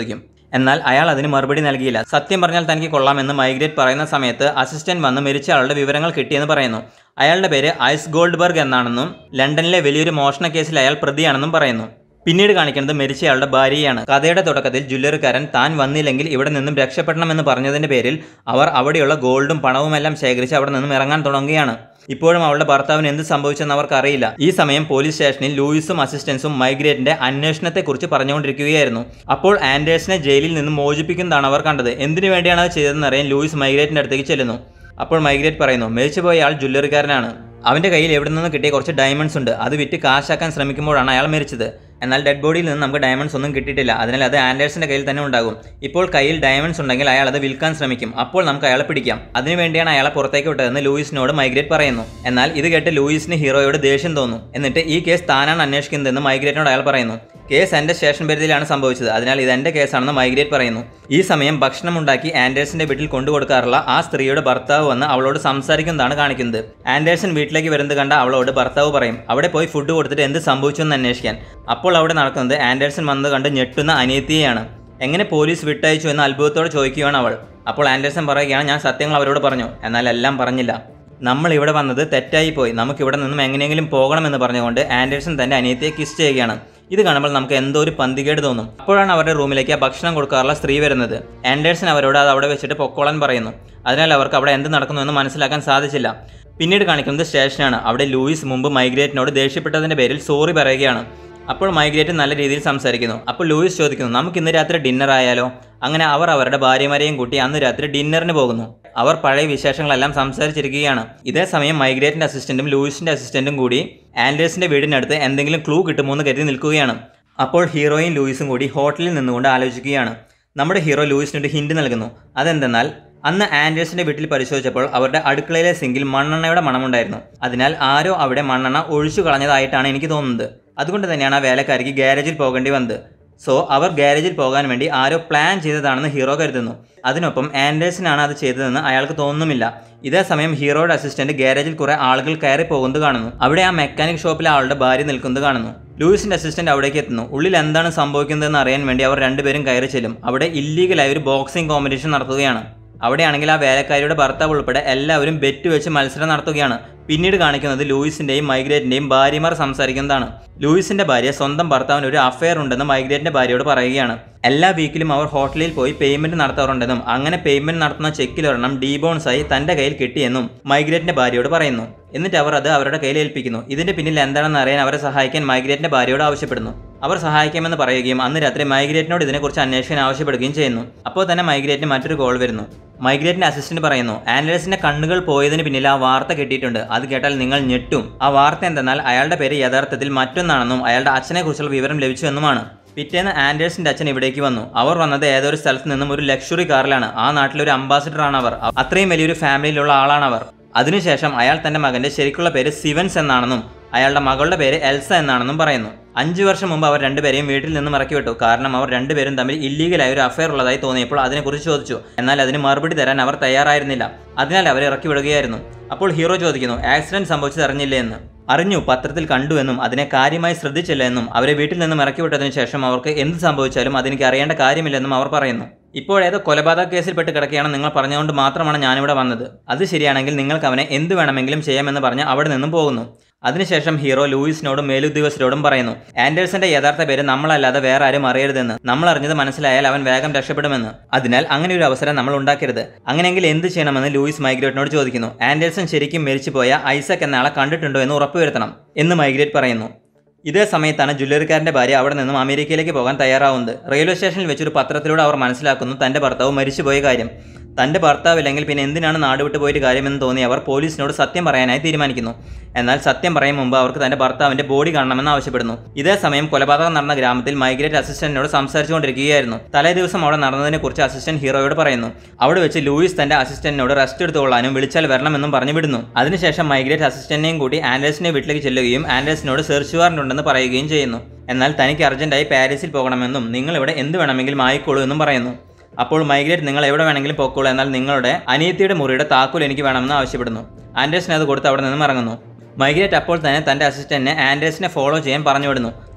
എന്നാൽ അയാൾ അതിന് മറുപടി നൽകിയില്ല സത്യം പറഞ്ഞാൽ തനിക്ക് കൊള്ളാമെന്ന് മൈഗ്രേറ്റ് പറയുന്ന സമയത്ത് അസിസ്റ്റന്റ് വന്ന് മരിച്ച ആളുടെ വിവരങ്ങൾ കിട്ടിയെന്ന് പറയുന്നു അയാളുടെ പേര് ഐസ് ഗോൾഡ്ബർഗ് എന്നാണെന്നും ലണ്ടനിലെ വലിയൊരു മോഷണ കേസിൽ അയാൾ പ്രതിയാണെന്നും പറയുന്നു പിന്നീട് കാണിക്കുന്നത് മരിച്ചയാളുടെ ഭാര്യയാണ് കഥയുടെ തുടക്കത്തിൽ ജ്വല്ലറിക്കാരൻ താൻ വന്നില്ലെങ്കിൽ ഇവിടെ നിന്നും രക്ഷപ്പെടണമെന്ന് പറഞ്ഞതിന്റെ പേരിൽ അവർ അവിടെയുള്ള ഗോൾഡും പണവുമെല്ലാം ശേഖരിച്ച് അവിടെ നിന്നും ഇറങ്ങാൻ തുടങ്ങുകയാണ് ഇപ്പോഴും അവളുടെ ഭർത്താവിന് എന്ത് സംഭവിച്ചെന്ന് അവർക്ക് അറിയില്ല ഈ സമയം പോലീസ് സ്റ്റേഷനിൽ ലൂയിസും അസിസ്റ്റൻസും മൈഗ്രേറ്റിന്റെ അന്വേഷണത്തെക്കുറിച്ച് പറഞ്ഞുകൊണ്ടിരിക്കുകയായിരുന്നു അപ്പോൾ ആൻഡേഴ്സിനെ ജയിലിൽ നിന്ന് മോചിപ്പിക്കുന്നതാണ് അവർ കണ്ടത് എന്തിനു വേണ്ടിയാണ് അത് ചെയ്തതെന്ന് അറിയാൻ ലൂയിസ് മൈഗ്രേറ്റിന്റെ അടുത്തേക്ക് ചെല്ലുന്നു അപ്പോൾ മൈഗ്രേറ്റ് പറയുന്നു മരിച്ചുപോയ ആൾ ജ്വല്ലറിക്കാരനാണ് അവന്റെ കയ്യിൽ എവിടെ നിന്ന് കിട്ടിയ കുറച്ച് ഡയമണ്ട്സ് ഉണ്ട് അത് വിറ്റ് കാശാക്കാൻ ശ്രമിക്കുമ്പോഴാണ് അയാൾ മരിച്ചത് എന്നാൽ ഡെഡ് ബോഡിയിൽ നിന്ന് നമുക്ക് ഡയമണ്ട്സ് ഒന്നും കിട്ടിയിട്ടില്ല അതിനാൽ അത് ആൻഡേഴ്സിന്റെ കയ്യിൽ തന്നെ ഉണ്ടാകും ഇപ്പോൾ കയ്യിൽ ഡയമണ്ട്സ് ഉണ്ടെങ്കിൽ അയാൾ അത് വിൽക്കാൻ ശ്രമിക്കും അപ്പോൾ നമുക്ക് അയാളെ പിടിക്കാം അതിനുവേണ്ടിയാണ് അയാളെ പുറത്തേക്ക് വിട്ടതെന്ന് ലൂയിസിനോട് മൈഗ്രേറ്റ് പറയുന്നു എന്നാൽ ഇത് കേട്ട് ലൂയിസിന് ഹീറോയോട് ദേഷ്യം തോന്നും എന്നിട്ട് ഈ കേസ് താനാണ് അന്വേഷിക്കുന്നതെന്ന് മൈഗ്രേറ്റിനോട് അയാൾ പറയുന്നു കേസ് എന്റെ സ്റ്റേഷൻ പരിധിയിലാണ് സംഭവിച്ചത് അതിനാൽ ഇത് എന്റെ കേസാണെന്ന് മൈഗ്രേറ്റ് പറയുന്നു ഈ സമയം ഭക്ഷണം ഉണ്ടാക്കി ആൻഡേഴ്സിന്റെ വീട്ടിൽ കൊണ്ടുകൊടുക്കാറുള്ള ആ സ്ത്രീയുടെ ഭർത്താവ് വന്ന് അവളോട് സംസാരിക്കുന്നതാണ് കാണിക്കുന്നത് ആൻഡേഴ്സൺ വീട്ടിലേക്ക് വരുന്നത് കണ്ട അവളോട് ഭർത്താവ് പറയും അവിടെ പോയി ഫുഡ് കൊടുത്തിട്ട് എന്ത് സംഭവിച്ചു എന്ന് അന്വേഷിക്കാൻ അപ്പോൾ അവിടെ നടക്കുന്നത് ആൻഡേഴ്സൺ വന്നത് കണ്ട് ഞെട്ടുന്ന അനിയത്തിയെയാണ് എങ്ങനെ പോലീസ് വിട്ടയച്ചു എന്ന് അത്ഭുതത്തോടെ ചോദിക്കുകയാണ് അവൾ അപ്പോൾ ആൻഡേഴ്സൺ പറയുകയാണ് ഞാൻ സത്യങ്ങൾ അവരോട് പറഞ്ഞു എന്നാൽ എല്ലാം പറഞ്ഞില്ല നമ്മൾ ഇവിടെ വന്നത് തെറ്റായി പോയി നമുക്ക് ഇവിടെ നിന്നും എങ്ങനെയെങ്കിലും പോകണമെന്ന് പറഞ്ഞുകൊണ്ട് ആൻഡേഴ്സൺ തന്റെ അനിയത്തിയെ കിസ് ചെയ്യുകയാണ് ഇത് കാണുമ്പോൾ നമുക്ക് എന്തോ ഒരു പന്തികേട് തോന്നും അപ്പോഴാണ് അവരുടെ റൂമിലേക്ക് ആ ഭക്ഷണം കൊടുക്കാറുള്ള സ്ത്രീ വരുന്നത് ആൻഡേഴ്സൺ അവരോട് അത് അവിടെ വെച്ചിട്ട് പൊക്കോളാൻ പറയുന്നു അതിനാൽ അവർക്ക് അവിടെ എന്ത് നടക്കുന്നു എന്ന് മനസ്സിലാക്കാൻ സാധിച്ചില്ല പിന്നീട് കാണിക്കുന്നത് സ്റ്റേഷനാണ് അവിടെ ലൂയിസ് മുമ്പ് മൈഗ്രേറ്റിനോട് ദേഷ്യപ്പെട്ടതിന്റെ പേരിൽ സോറി പറയുകയാണ് അപ്പോൾ മൈഗ്രേറ്റ് നല്ല രീതിയിൽ സംസാരിക്കുന്നു അപ്പോൾ ലൂയിസ് ചോദിക്കുന്നു നമുക്ക് ഇന്ന് രാത്രി ഡിന്നർ ആയാലോ അങ്ങനെ അവർ അവരുടെ ഭാര്യമാരെയും കൂട്ടി അന്ന് രാത്രി ഡിന്നറിന് പോകുന്നു അവർ പഴയ വിശേഷങ്ങളെല്ലാം സംസാരിച്ചിരിക്കുകയാണ് ഇതേ സമയം മൈഗ്രേറ്റിന്റെ അസിസ്റ്റന്റും ലൂയിസിന്റെ അസിസ്റ്റന്റും കൂടി ആൻഡേഴ്സിന്റെ വീടിനടുത്ത് എന്തെങ്കിലും ക്ലൂ കിട്ടുമോ എന്ന് കരുതി നിൽക്കുകയാണ് അപ്പോൾ ഹീറോയും ലൂയിസും കൂടി ഹോട്ടലിൽ നിന്നുകൊണ്ട് ആലോചിക്കുകയാണ് നമ്മുടെ ഹീറോ ലൂയിസിനൊരു ഹിന്റ് നൽകുന്നു അതെന്തെന്നാൽ അന്ന് ആൻഡേഴ്സിന്റെ വീട്ടിൽ പരിശോധിച്ചപ്പോൾ അവരുടെ അടുക്കളയിലെ സിങ്കിൽ മണ്ണെണ്ണയുടെ മണമുണ്ടായിരുന്നു അതിനാൽ ആരോ അവിടെ മണ്ണെണ്ണ ഒഴിച്ചു കളഞ്ഞതായിട്ടാണ് എനിക്ക് തോന്നുന്നത് അതുകൊണ്ട് തന്നെയാണ് ആ വേലക്കാരിക്ക് ഗ്യാരേജിൽ പോകേണ്ടി വന്നത് സോ അവർ ഗ്യാരേജിൽ പോകാൻ വേണ്ടി ആരോ പ്ലാൻ ചെയ്തതാണെന്ന് ഹീറോ കരുതുന്നു അതിനൊപ്പം ആൻഡേഴ്സനാണ് അത് ചെയ്തതെന്ന് അയാൾക്ക് തോന്നുന്നുമില്ല ഇതേ സമയം ഹീറോയുടെ അസിസ്റ്റന്റ് ഗ്യാരേജിൽ കുറെ ആളുകൾ കയറി പോകുന്നത് കാണുന്നു അവിടെ ആ മെക്കാനിക് ഷോപ്പിലെ ആളുടെ ഭാര്യ നിൽക്കുന്നത് കാണുന്നു ലൂയിസിന്റെ അസിസ്റ്റന്റ് അവിടേക്ക് എത്തുന്നു ഉള്ളിൽ എന്താണ് സംഭവിക്കുന്നതെന്ന് അറിയാൻ വേണ്ടി അവർ രണ്ടുപേരും കയറി ചെല്ലും അവിടെ ഇല്ലീഗലായി ഒരു ബോക്സിംഗ് കോമ്പറ്റീഷൻ നടത്തുകയാണ് അവിടെയാണെങ്കിൽ ആ വേലക്കാരിയുടെ ഭർത്താവ് ഉൾപ്പെടെ എല്ലാവരും ബെറ്റ് വെച്ച് മത്സരം നടത്തുകയാണ് പിന്നീട് കാണിക്കുന്നത് ലൂയിസിന്റെയും മൈഗ്രേറ്റിന്റെയും ഭാര്യമാർ സംസാരിക്കുന്നതാണ് ലൂയിസിന്റെ ഭാര്യ സ്വന്തം ഭർത്താവിന് ഒരു അഫയർ ഉണ്ടെന്ന് മൈഗ്രേറ്റിന്റെ ഭാര്യയോട് പറയുകയാണ് എല്ലാ വീക്കിലും അവർ ഹോട്ടലിൽ പോയി പേയ്മെന്റ് നടത്താറുണ്ടെന്നും അങ്ങനെ പേയ്മെന്റ് നടത്തുന്ന ചെക്കിലൊരെണ്ണം ഡീബോൺസായി തന്റെ കയ്യിൽ കിട്ടിയെന്നും മൈഗ്രേറ്റിന്റെ ഭാര്യയോട് പറയുന്നു എന്നിട്ട് അവർ അത് അവരുടെ കയ്യിൽ ഏൽപ്പിക്കുന്നു ഇതിന്റെ പിന്നിൽ എന്താണെന്ന് അറിയാൻ അവരെ സഹായിക്കാൻ മൈഗ്രേറ്റിന്റെ ഭാര്യയോട് ആവശ്യപ്പെടുന്നു അവർ സഹായിക്കാമെന്ന് പറയുകയും അന്ന് രാത്രി മൈഗ്രേറ്റിനോട് ഇതിനെക്കുറിച്ച് അന്വേഷിക്കാൻ ആവശ്യപ്പെടുകയും ചെയ്യുന്നു അപ്പോൾ തന്നെ മൈഗ്രേറ്റിന് മറ്റൊരു കോൾ വരുന്നു മൈഗ്രേറ്റിന്റെ അസിസ്റ്റന്റ് പറയുന്നു ആൻഡേഴ്സിന്റെ കണ്ണുകൾ പോയതിന് പിന്നിൽ ആ വാർത്ത കിട്ടിയിട്ടുണ്ട് അത് കേട്ടാൽ നിങ്ങൾ ഞെട്ടും ആ വാർത്ത എന്തെന്നാൽ അയാളുടെ പേര് യഥാർത്ഥത്തിൽ മറ്റൊന്നാണെന്നും അയാളുടെ അച്ഛനെ കുറിച്ചുള്ള വിവരം ലഭിച്ചു എന്നുമാണ് പിറ്റേന്ന് ആൻഡേഴ്സിന്റെ അച്ഛൻ ഇവിടേക്ക് വന്നു അവർ വന്നത് ഏതൊരു സ്ഥലത്ത് നിന്നും ഒരു ലക്ഷറി കാറിലാണ് ആ നാട്ടിലെ ഒരു അംബാസിഡർ ആണ് അവർ അത്രയും വലിയൊരു ഫാമിലിയിലുള്ള ആളാണ് അവർ അതിനുശേഷം അയാൾ തന്റെ മകന്റെ ശരിക്കുള്ള പേര് സിവൻസ് എന്നാണെന്നും അയാളുടെ മകളുടെ പേര് എൽസ എന്നാണെന്നും പറയുന്നു അഞ്ചു വർഷം മുമ്പ് അവർ രണ്ടുപേരെയും വീട്ടിൽ നിന്നും ഇറക്കി വിട്ടു കാരണം അവർ രണ്ടുപേരും തമ്മിൽ ഇല്ലീഗലായ ഒരു അഫയർ ഉള്ളതായി തോന്നിയപ്പോൾ അതിനെക്കുറിച്ച് ചോദിച്ചു എന്നാൽ അതിന് മറുപടി തരാൻ അവർ തയ്യാറായിരുന്നില്ല അതിനാൽ അവരെ ഇറക്കി വിടുകയായിരുന്നു അപ്പോൾ ഹീറോ ചോദിക്കുന്നു ആക്സിഡന്റ് സംഭവിച്ചത് അറിഞ്ഞില്ലേ എന്ന് അറിഞ്ഞു പത്രത്തിൽ കണ്ടു എന്നും അതിനെ കാര്യമായി ശ്രദ്ധിച്ചില്ല എന്നും അവരെ വീട്ടിൽ നിന്നും ഇറക്കി വിട്ടതിന് ശേഷം അവർക്ക് എന്ത് സംഭവിച്ചാലും അതെനിക്ക് അറിയേണ്ട കാര്യമില്ലെന്നും അവർ പറയുന്നു ഇപ്പോഴേതോ കൊലപാതക കേസിൽപ്പെട്ട് കിടക്കുകയാണ് നിങ്ങൾ പറഞ്ഞുകൊണ്ട് മാത്രമാണ് ഞാനിവിടെ വന്നത് അത് ശരിയാണെങ്കിൽ നിങ്ങൾക്ക് അവനെ എന്ത് വേണമെങ്കിലും ചെയ്യാമെന്ന് പറഞ്ഞ് അവിടെ നിന്നും പോകുന്നു അതിനുശേഷം ഹീറോ ലൂയിസിനോടും മേലുദ്യോഗസ്ഥരോടും പറയുന്നു ആൻഡേഴ്സന്റെ യഥാർത്ഥ പേര് നമ്മളല്ലാതെ വേറെ ആരും അറിയരുതെന്ന് നമ്മൾ അറിഞ്ഞത് മനസ്സിലായാൽ അവൻ വേഗം രക്ഷപ്പെടുമെന്ന് അതിനാൽ അങ്ങനെ ഒരു അവസരം നമ്മൾ ഉണ്ടാക്കരുത് അങ്ങനെയെങ്കിൽ എന്ത് ചെയ്യണമെന്ന് ലൂയിസ് മൈഗ്രേറ്റിനോട് ചോദിക്കുന്നു ആൻഡേഴ്സൺ ശരിക്കും മരിച്ചുപോയ ഐസക് എന്ന ആളെ കണ്ടിട്ടുണ്ടോ എന്ന് ഉറപ്പുവരുത്തണം എന്ന് മൈഗ്രേറ്റ് പറയുന്നു ഇതേ സമയത്താണ് ജ്വല്ലറിക്കാരന്റെ ഭാര്യ അവിടെ നിന്നും അമേരിക്കയിലേക്ക് പോകാൻ തയ്യാറാവുന്നത് റെയിൽവേ സ്റ്റേഷനിൽ വെച്ചൊരു പത്രത്തിലൂടെ അവർ മനസ്സിലാക്കുന്നു തന്റെ ഭർത്താവ് മരിച്ചുപോയ കാര്യം തന്റെ ഭർത്താവില്ലെങ്കിൽ പിന്നെ എന്തിനാണ് നാട് വിട്ടു പോയിട്ട് കാര്യമെന്ന് തോന്നി അവർ പോലീസിനോട് സത്യം പറയാനായി തീരുമാനിക്കുന്നു എന്നാൽ സത്യം പറയും മുമ്പ് അവർക്ക് തന്റെ ഭർത്താവിന്റെ ബോഡി കാണണമെന്ന് ആവശ്യപ്പെടുന്നു ഇതേ സമയം കൊലപാതകം നടന്ന ഗ്രാമത്തിൽ മൈഗ്രേറ്റ് അസിസ്റ്റന്റിനോട് സംസാരിച്ചുകൊണ്ടിരിക്കുകയായിരുന്നു തലേ ദിവസം അവിടെ നടന്നതിനെ കുറിച്ച് അസിസ്റ്റന്റ് ഹീറോയോട് പറയുന്നു അവിടെ വെച്ച് ലൂയിസ് തന്റെ അസിസ്റ്റന്റിനോട് റെസ്റ്റ് എടുത്തുകൊള്ളാനും വിളിച്ചാൽ വരണമെന്നും പറഞ്ഞു വിടുന്നു അതിനുശേഷം മൈഗ്രേറ്റ് അസിസ്റ്റന്റിനെയും കൂട്ടി ആൻഡേഴ്സിന്റെ വീട്ടിലേക്ക് ചെല്ലുകയും ആൻഡേഴ്സിനോട് സെർച്ച് വാറന്റ് ഉണ്ടെന്ന് പറയുകയും ചെയ്യുന്നു എന്നാൽ തനിക്ക് അർജന്റായി പാരീസിൽ പോകണമെന്നും നിങ്ങൾ ഇവിടെ എന്ത് വേണമെങ്കിലും ആയിക്കോളൂ എന്നും പറയുന്നു അപ്പോൾ മൈഗ്രേറ്റ് നിങ്ങൾ എവിടെ വേണമെങ്കിലും പൊക്കോളൂ എന്നാൽ നിങ്ങളുടെ അനിയത്തിയുടെ മുറിയുടെ താക്കോൽ എനിക്ക് വേണമെന്ന് ആവശ്യപ്പെടുന്നു ആൻഡേഴ്സിന് അത് കൊടുത്ത് അവിടെ നിന്നും ഇറങ്ങുന്നു മൈഗ്രേറ്റ് അപ്പോൾ തന്നെ തന്റെ അസിസ്റ്റന്റിനെ ആൻഡേഴ്സിനെ ഫോളോ ചെയ്യാൻ പറഞ്ഞു വിടുന്നു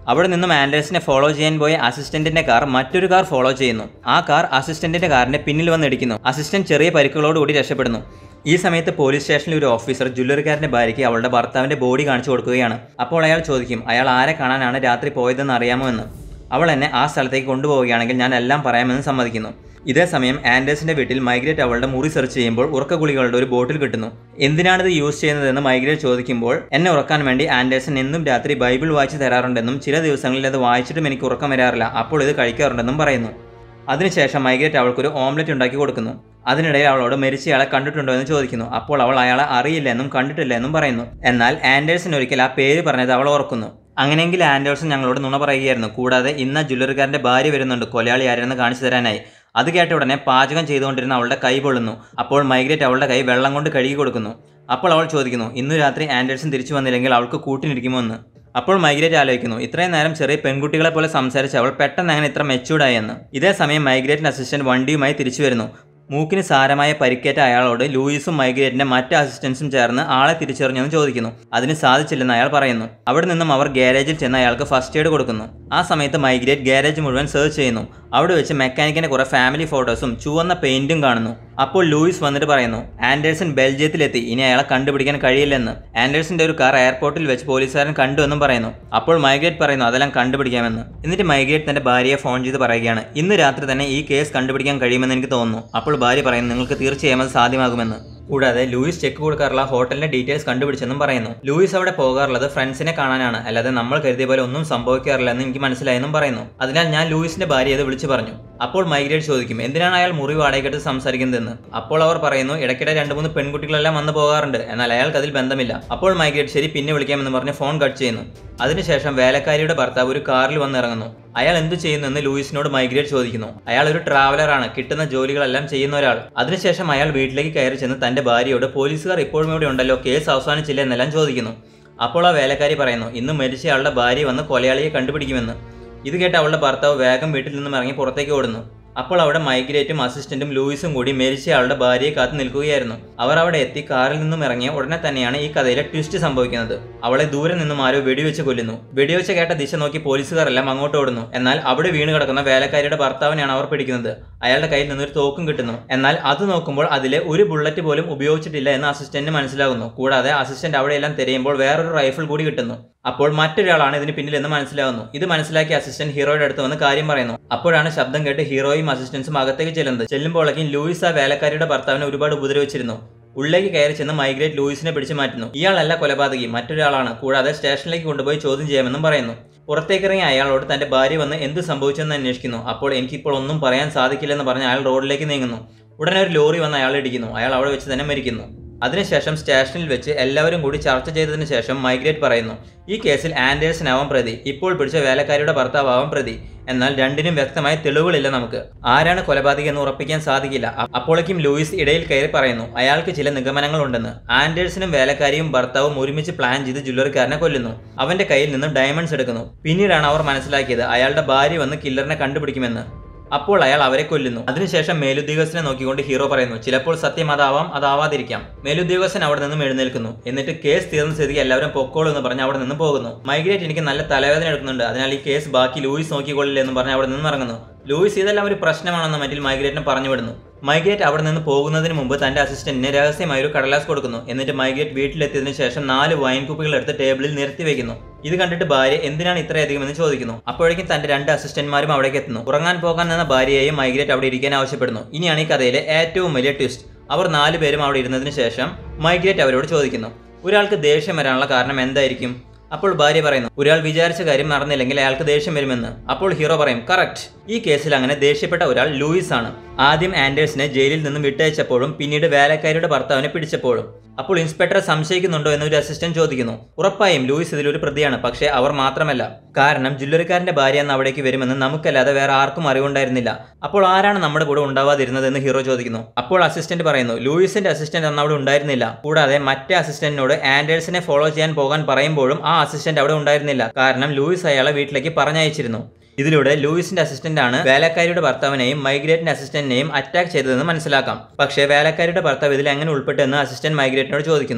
അവിടെ നിന്നും ആൻഡേഴ്സിനെ ഫോളോ ചെയ്യാൻ പോയ അസിസ്റ്റന്റിന്റെ കാർ മറ്റൊരു കാർ ഫോളോ ചെയ്യുന്നു ആ കാർ അസിസ്റ്റന്റിന്റെ കാറിന്റെ പിന്നിൽ വന്ന് ഇടിക്കുന്നു അസിസ്റ്റന്റ് ചെറിയ പരിക്കുകളോടുകൂടി രക്ഷപ്പെടുന്നു ഈ സമയത്ത് പോലീസ് സ്റ്റേഷനിൽ ഒരു ഓഫീസർ ജ്വല്ലറിക്കാരന്റെ ഭാര്യയ്ക്ക് അവളുടെ ഭർത്താവിന്റെ ബോഡി കാണിച്ചു കൊടുക്കുകയാണ് അപ്പോൾ അയാൾ ചോദിക്കും അയാൾ ആരെ കാണാനാണ് രാത്രി പോയതെന്ന് അറിയാമോ എന്ന് അവൾ എന്നെ ആ സ്ഥലത്തേക്ക് കൊണ്ടുപോവുകയാണെങ്കിൽ ഞാൻ എല്ലാം പറയാമെന്ന് സമ്മതിക്കുന്നു ഇതേ സമയം ആൻഡേഴ്സിന്റെ വീട്ടിൽ മൈഗ്രേറ്റ് അവളുടെ മുറി സെർച്ച് ചെയ്യുമ്പോൾ ഉറക്ക ഗുളികളുടെ ഒരു ബോട്ടിൽ കിട്ടുന്നു എന്തിനാണിത് യൂസ് ചെയ്യുന്നതെന്ന് മൈഗ്രേറ്റ് ചോദിക്കുമ്പോൾ എന്നെ ഉറക്കാൻ വേണ്ടി ആൻഡേഴ്സൺ എന്നും രാത്രി ബൈബിൾ വായിച്ച് തരാറുണ്ടെന്നും ചില ദിവസങ്ങളിൽ അത് വായിച്ചിട്ടും എനിക്ക് ഉറക്കം വരാറില്ല അപ്പോൾ ഇത് കഴിക്കാറുണ്ടെന്നും പറയുന്നു അതിനുശേഷം മൈഗ്രേറ്റ് അവൾക്കൊരു ഓംലെറ്റ് ഉണ്ടാക്കി കൊടുക്കുന്നു അതിനിടയിൽ അവളോട് മരിച്ചയാളെ കണ്ടിട്ടുണ്ടോ എന്ന് ചോദിക്കുന്നു അപ്പോൾ അവൾ അയാളെ അറിയില്ലെന്നും കണ്ടിട്ടില്ല എന്നും പറയുന്നു എന്നാൽ ആൻഡേഴ്സൺ ഒരിക്കൽ ആ പേര് പറഞ്ഞത് അവൾ ഓർക്കുന്നു അങ്ങനെയെങ്കിൽ ആൻഡേഴ്സൺ ഞങ്ങളോട് നുണ പറയുകയായിരുന്നു കൂടാതെ ഇന്ന് ജ്വല്ലറിക്കാരന്റെ ഭാര്യ വരുന്നുണ്ട് കൊലയാളി ആരെന്ന് കാണിച്ചു തരാനായി അത് കേട്ട ഉടനെ പാചകം ചെയ്തുകൊണ്ടിരുന്ന അവളുടെ കൈ പൊള്ളുന്നു അപ്പോൾ മൈഗ്രേറ്റ് അവളുടെ കൈ വെള്ളം കൊണ്ട് കഴുകി കൊടുക്കുന്നു അപ്പോൾ അവൾ ചോദിക്കുന്നു ഇന്നു രാത്രി ആൻഡേഴ്സൺ തിരിച്ചു വന്നില്ലെങ്കിൽ അവൾക്ക് കൂട്ടിനിരിക്കുമോ എന്ന് അപ്പോൾ മൈഗ്രേറ്റ് ആലോചിക്കുന്നു ഇത്രയും നേരം ചെറിയ പെൺകുട്ടികളെ പോലെ സംസാരിച്ച അവൾ പെട്ടെന്ന് അങ്ങനെ ഇത്ര മെച്ചൂർഡായി എന്ന് ഇതേ സമയം മൈഗ്രേറ്റിന്റെ അസിസ്റ്റന്റ് വണ്ടിയുമായി തിരിച്ചു വരുന്നു മൂക്കിന് സാരമായ പരിക്കേറ്റ അയാളോട് ലൂയിസും മൈഗ്രേറ്റിന്റെ മറ്റ് അസിസ്റ്റൻസും ചേർന്ന് ആളെ തിരിച്ചറിഞ്ഞെന്ന് ചോദിക്കുന്നു അതിന് സാധിച്ചില്ലെന്ന് അയാൾ പറയുന്നു അവിടെ നിന്നും അവർ ഗാരേജിൽ ചെന്ന് അയാൾക്ക് ഫസ്റ്റ് എയ്ഡ് കൊടുക്കുന്നു ആ സമയത്ത് മൈഗ്രേറ്റ് ഗാരേജ് മുഴുവൻ സെർച്ച് ചെയ്യുന്നു അവിടെ വെച്ച് മെക്കാനിക്കിന്റെ കുറെ ഫാമിലി ഫോട്ടോസും ചുവന്ന പെയിന്റും കാണുന്നു അപ്പോൾ ലൂയിസ് വന്നിട്ട് പറയുന്നു ആൻഡേഴ്സൺ ബെൽജിയത്തിലെത്തി ഇനി അയാളെ കണ്ടുപിടിക്കാൻ കഴിയില്ലെന്ന് ആൻഡേഴ്സന്റെ ഒരു കാർ എയർപോർട്ടിൽ വെച്ച് പോലീസുകാരൻ കണ്ടു എന്നും പറയുന്നു അപ്പോൾ മൈഗ്രേറ്റ് പറയുന്നു അതെല്ലാം കണ്ടുപിടിക്കാമെന്ന് എന്നിട്ട് മൈഗ്രേറ്റ് തന്റെ ഭാര്യയെ ഫോൺ ചെയ്ത് പറയുകയാണ് ഇന്ന് രാത്രി തന്നെ ഈ കേസ് കണ്ടുപിടിക്കാൻ കഴിയുമെന്ന് എനിക്ക് തോന്നുന്നു അപ്പോൾ ഭാര്യ പറയുന്നു നിങ്ങൾക്ക് തീർച്ചയായും അത് സാധ്യമാകുമെന്ന് കൂടാതെ ലൂയിസ് ചെക്ക് കൊടുക്കാറുള്ള ഹോട്ടലിന്റെ ഡീറ്റെയിൽസ് കണ്ടുപിടിച്ചെന്നും പറയുന്നു ലൂയിസ് അവിടെ പോകാറുള്ളത് ഫ്രണ്ട്സിനെ കാണാനാണ് അല്ലാതെ നമ്മൾ കരുതിയ പോലെ ഒന്നും സംഭവിക്കാറില്ല എന്ന് എനിക്ക് മനസ്സിലായെന്നും പറയുന്നു അതിനാൽ ഞാൻ ലൂയിസിന്റെ ഭാര്യ അത് വിളിച്ചു പറഞ്ഞു അപ്പോൾ മൈഗ്രേറ്റ് ചോദിക്കും എന്തിനാണ് അയാൾ മുറി വാടകയ്ക്കെടുത്ത് സംസാരിക്കുന്നതെന്ന് അപ്പോൾ അവർ പറയുന്നു ഇടയ്ക്കിടെ രണ്ട് മൂന്ന് പെൺകുട്ടികളെല്ലാം വന്നു പോകാറുണ്ട് എന്നാൽ അയാൾക്ക് അതിൽ ബന്ധമില്ല അപ്പോൾ മൈഗ്രേറ്റ് ശരി പിന്നെ വിളിക്കാമെന്ന് പറഞ്ഞ് ഫോൺ കട്ട് ചെയ്യുന്നു അതിനുശേഷം വേലക്കാരിയുടെ ഭർത്താവ് ഒരു കാറിൽ വന്നിറങ്ങുന്നു അയാൾ എന്തു ചെയ്യുന്നെന്ന് ലൂയിസിനോട് മൈഗ്രേറ്റ് ചോദിക്കുന്നു അയാൾ ഒരു ട്രാവലറാണ് കിട്ടുന്ന ജോലികളെല്ലാം ചെയ്യുന്ന ഒരാൾ അതിനുശേഷം അയാൾ വീട്ടിലേക്ക് കയറി ചെന്ന് തന്റെ ഭാര്യയോട് പോലീസുകാർ ഇപ്പോഴും ഇവിടെ ഉണ്ടല്ലോ കേസ് അവസാനിച്ചില്ല എന്നെല്ലാം ചോദിക്കുന്നു അപ്പോൾ ആ വേലക്കാരി പറയുന്നു ഇന്ന് മരിച്ചയാളുടെ ഭാര്യ വന്ന് കൊലയാളിയെ കണ്ടുപിടിക്കുമെന്ന് ഇത് കേട്ട് അവളുടെ ഭർത്താവ് വേഗം വീട്ടിൽ നിന്നും ഇറങ്ങി പുറത്തേക്ക് ഓടുന്നു അപ്പോൾ അവിടെ മൈഗ്രേറ്റും അസിസ്റ്റന്റും ലൂയിസും കൂടി മരിച്ചയാളുടെ ഭാര്യയെ കാത്തു നിൽക്കുകയായിരുന്നു അവർ അവിടെ എത്തി കാറിൽ നിന്നും ഇറങ്ങിയ ഉടനെ തന്നെയാണ് ഈ കഥയിലെ ട്വിസ്റ്റ് സംഭവിക്കുന്നത് അവളെ ദൂരെ നിന്നും ആരോ വെടിവെച്ച് കൊല്ലുന്നു വെടിവെച്ച് കേട്ട ദിശ നോക്കി പോലീസുകാരെല്ലാം അങ്ങോട്ട് ഓടുന്നു എന്നാൽ അവിടെ വീണ് കിടക്കുന്ന വേലക്കാരിയുടെ ഭർത്താവിനെയാണ് അവർ പിടിക്കുന്നത് അയാളുടെ കയ്യിൽ നിന്നൊരു തോക്കും കിട്ടുന്നു എന്നാൽ അത് നോക്കുമ്പോൾ അതിലെ ഒരു ബുള്ളറ്റ് പോലും ഉപയോഗിച്ചിട്ടില്ല എന്ന് അസിസ്റ്റന്റിന് മനസ്സിലാകുന്നു കൂടാതെ അസിസ്റ്റന്റ് അവിടെയെല്ലാം തിരയുമ്പോൾ വേറൊരു റൈഫിൾ കൂടി കിട്ടുന്നു അപ്പോൾ മറ്റൊരാളാണ് ഇതിന് പിന്നിലെന്ന് മനസ്സിലാകുന്നു ഇത് മനസ്സിലാക്കിയ അസിസ്റ്റന്റ് ഹീറോയുടെ അടുത്ത് വന്ന് കാര്യം പറയുന്നു അപ്പോഴാണ് ശബ്ദം കേട്ട് ഹീറോയും അസിസ്റ്റൻസും അകത്തേക്ക് ചെല്ലുന്നത് ചെല്ലുമ്പോഴേക്കും ലൂയിസ് ആ വേലക്കാരിയുടെ ഭർത്താവിനെ ഒരുപാട് ഉപദ്രവിച്ചിരുന്നു ഉള്ളിലേക്ക് കയറി ചെന്ന് മൈഗ്രേറ്റ് ലൂയിസിനെ പിടിച്ചു മാറ്റുന്നു ഇയാളല്ല കൊലപാതകി മറ്റൊരാളാണ് കൂടാതെ സ്റ്റേഷനിലേക്ക് കൊണ്ടുപോയി ചോദ്യം ചെയ്യാമെന്നും പറയുന്നു പുറത്തേക്കിറങ്ങിയ അയാളോട് തന്റെ ഭാര്യ വന്ന് എന്ത് സംഭവിച്ചെന്ന് അന്വേഷിക്കുന്നു അപ്പോൾ എനിക്കിപ്പോൾ ഒന്നും പറയാൻ സാധിക്കില്ലെന്ന് പറഞ്ഞ് അയാൾ റോഡിലേക്ക് നീങ്ങുന്നു ഉടനെ ഒരു ലോറി വന്ന് അയാളെ ഇടിക്കുന്നു അയാൾ അവിടെ വെച്ച് തന്നെ മരിക്കുന്നു അതിനുശേഷം സ്റ്റേഷനിൽ വെച്ച് എല്ലാവരും കൂടി ചർച്ച ചെയ്തതിനു ശേഷം മൈഗ്രേറ്റ് പറയുന്നു ഈ കേസിൽ ആൻഡേഴ്സൺ ആവാം പ്രതി ഇപ്പോൾ പിടിച്ച വേലക്കാരിയുടെ ഭർത്താവാം പ്രതി എന്നാൽ രണ്ടിനും വ്യക്തമായ തെളിവുകളില്ല നമുക്ക് ആരാണ് കൊലപാതകി എന്ന് ഉറപ്പിക്കാൻ സാധിക്കില്ല അ- അപ്പോഴേക്കും ലൂയിസ് ഇടയിൽ കയറി പറയുന്നു അയാൾക്ക് ചില നിഗമനങ്ങൾ ഉണ്ടെന്ന് ആൻഡേഴ്സണും വേലക്കാരിയും ഭർത്താവും ഒരുമിച്ച് പ്ലാൻ ചെയ്ത് ജ്വല്ലറിക്കാരനെ കൊല്ലുന്നു അവന്റെ കയ്യിൽ നിന്ന് ഡയമണ്ട്സ് എടുക്കുന്നു പിന്നീടാണ് അവർ മനസ്സിലാക്കിയത് അയാളുടെ ഭാര്യ വന്ന് കില്ലറിനെ കണ്ടുപിടിക്കുമെന്ന് അപ്പോൾ അയാൾ അവരെ കൊല്ലുന്നു അതിനുശേഷം മേലുദ്യോഗസ്ഥനെ നോക്കിക്കൊണ്ട് ഹീറോ പറയുന്നു ചിലപ്പോൾ സത്യം അതാവാം അതാവാതിരിക്കാം മേലുദ്യോഗസ്ഥൻ അവിടെ നിന്നും എഴുന്നേൽക്കുന്നു എന്നിട്ട് കേസ് തീർന്ന സ്ഥിതിക്ക് എല്ലാവരും പൊക്കോളൂ എന്ന് പറഞ്ഞ് അവിടെ നിന്ന് പോകുന്നു മൈഗ്രേറ്റ് എനിക്ക് നല്ല തലവേദന എടുക്കുന്നുണ്ട് അതിനാൽ ഈ കേസ് ബാക്കി ലൂയിസ് നോക്കിക്കൊള്ളില്ല എന്ന് പറഞ്ഞ് അവിടെ നിന്ന് ഇറങ്ങുന്നു ലൂയിസ് ഇതെല്ലാം ഒരു പ്രശ്നമാണെന്ന് മറ്റിൽ മൈഗ്രേറ്റിനെ പറഞ്ഞു വിടുന്നു മൈഗ്രേറ്റ് അവിടെ നിന്ന് പോകുന്നതിന് മുമ്പ് തന്റെ അസിസ്റ്റന്റിന് രഹസ്യമായി ഒരു കടലാസ് കൊടുക്കുന്നു എന്നിട്ട് മൈഗ്രേറ്റ് വീട്ടിലെത്തിയതിനു ശേഷം നാല് വൈൻ കുപ്പികൾ എടുത്ത് ടേബിളിൽ നിരത്തി വെക്കുന്നു ഇത് കണ്ടിട്ട് ഭാര്യ എന്തിനാണ് ഇത്രയധികം എന്ന് ചോദിക്കുന്നു അപ്പോഴേക്കും തന്റെ രണ്ട് അസിസ്റ്റന്റ്മാരും അവിടേക്ക് എത്തുന്നു ഉറങ്ങാൻ പോകാൻ നിന്ന ഭാര്യയെയും മൈഗ്രേറ്റ് അവിടെ ഇരിക്കാൻ ആവശ്യപ്പെടുന്നു ഇനിയാണ് ഈ കഥയിലെ ഏറ്റവും വലിയ ട്വിസ്റ്റ് അവർ നാല് പേരും അവിടെ ഇരുന്നതിന് ശേഷം മൈഗ്രേറ്റ് അവരോട് ചോദിക്കുന്നു ഒരാൾക്ക് ദേഷ്യം വരാനുള്ള കാരണം എന്തായിരിക്കും അപ്പോൾ ഭാര്യ പറയുന്നു ഒരാൾ വിചാരിച്ച കാര്യം നടന്നില്ലെങ്കിൽ അയാൾക്ക് ദേഷ്യം വരുമെന്ന് അപ്പോൾ ഹീറോ പറയും കറക്റ്റ് ഈ കേസിൽ അങ്ങനെ ദേഷ്യപ്പെട്ട ഒരാൾ ലൂയിസ് ആണ് ആദ്യം ആൻഡേഴ്സിനെ ജയിലിൽ നിന്നും വിട്ടയച്ചപ്പോഴും പിന്നീട് വേലക്കാരിയുടെ ഭർത്താവിനെ പിടിച്ചപ്പോഴും അപ്പോൾ ഇൻസ്പെക്ടർ സംശയിക്കുന്നുണ്ടോ എന്ന് ഒരു അസിസ്റ്റന്റ് ചോദിക്കുന്നു ഉറപ്പായും ലൂയിസ് ഇതിലൊരു പ്രതിയാണ് പക്ഷേ അവർ മാത്രമല്ല കാരണം ജ്വല്ലറിക്കാരന്റെ ഭാര്യ അന്ന് അവിടേക്ക് വരുമെന്ന് നമുക്കല്ലാതെ വേറെ ആർക്കും അറിവുണ്ടായിരുന്നില്ല അപ്പോൾ ആരാണ് നമ്മുടെ കൂടെ ഉണ്ടാവാതിരുന്നത് എന്ന് ഹീറോ ചോദിക്കുന്നു അപ്പോൾ അസിസ്റ്റന്റ് പറയുന്നു ലൂയിസിന്റെ അസിസ്റ്റന്റ് അന്ന് അവിടെ ഉണ്ടായിരുന്നില്ല കൂടാതെ മറ്റേ അസിസ്റ്റന്റിനോട് ആൻഡേഴ്സിനെ ഫോളോ ചെയ്യാൻ പോകാൻ പറയുമ്പോഴും ആ അസിസ്റ്റന്റ് അവിടെ ഉണ്ടായിരുന്നില്ല കാരണം ലൂയിസ് അയാളെ വീട്ടിലേക്ക് പറഞ്ഞയച്ചിരുന്നു ഇതിലൂടെ ലൂയിസിന്റെ അസിസ്റ്റന്റ് ആണ് വേലക്കാരിയുടെ ഭർത്താവിനെയും മൈഗ്രേറ്റിന്റെ അസിസ്റ്റന്റിനെയും അറ്റാക്ക് ചെയ്തതെന്ന് മനസ്സിലാക്കാം പക്ഷേ വേലക്കാരിയുടെ ഭർത്താവ് ഇതിൽ എങ്ങനെ ഉൾപ്പെട്ടെന്ന് അസിസ്റ്റന്റ് മൈഗ്രേറ്റിനോട് ചോദിക്കുന്നു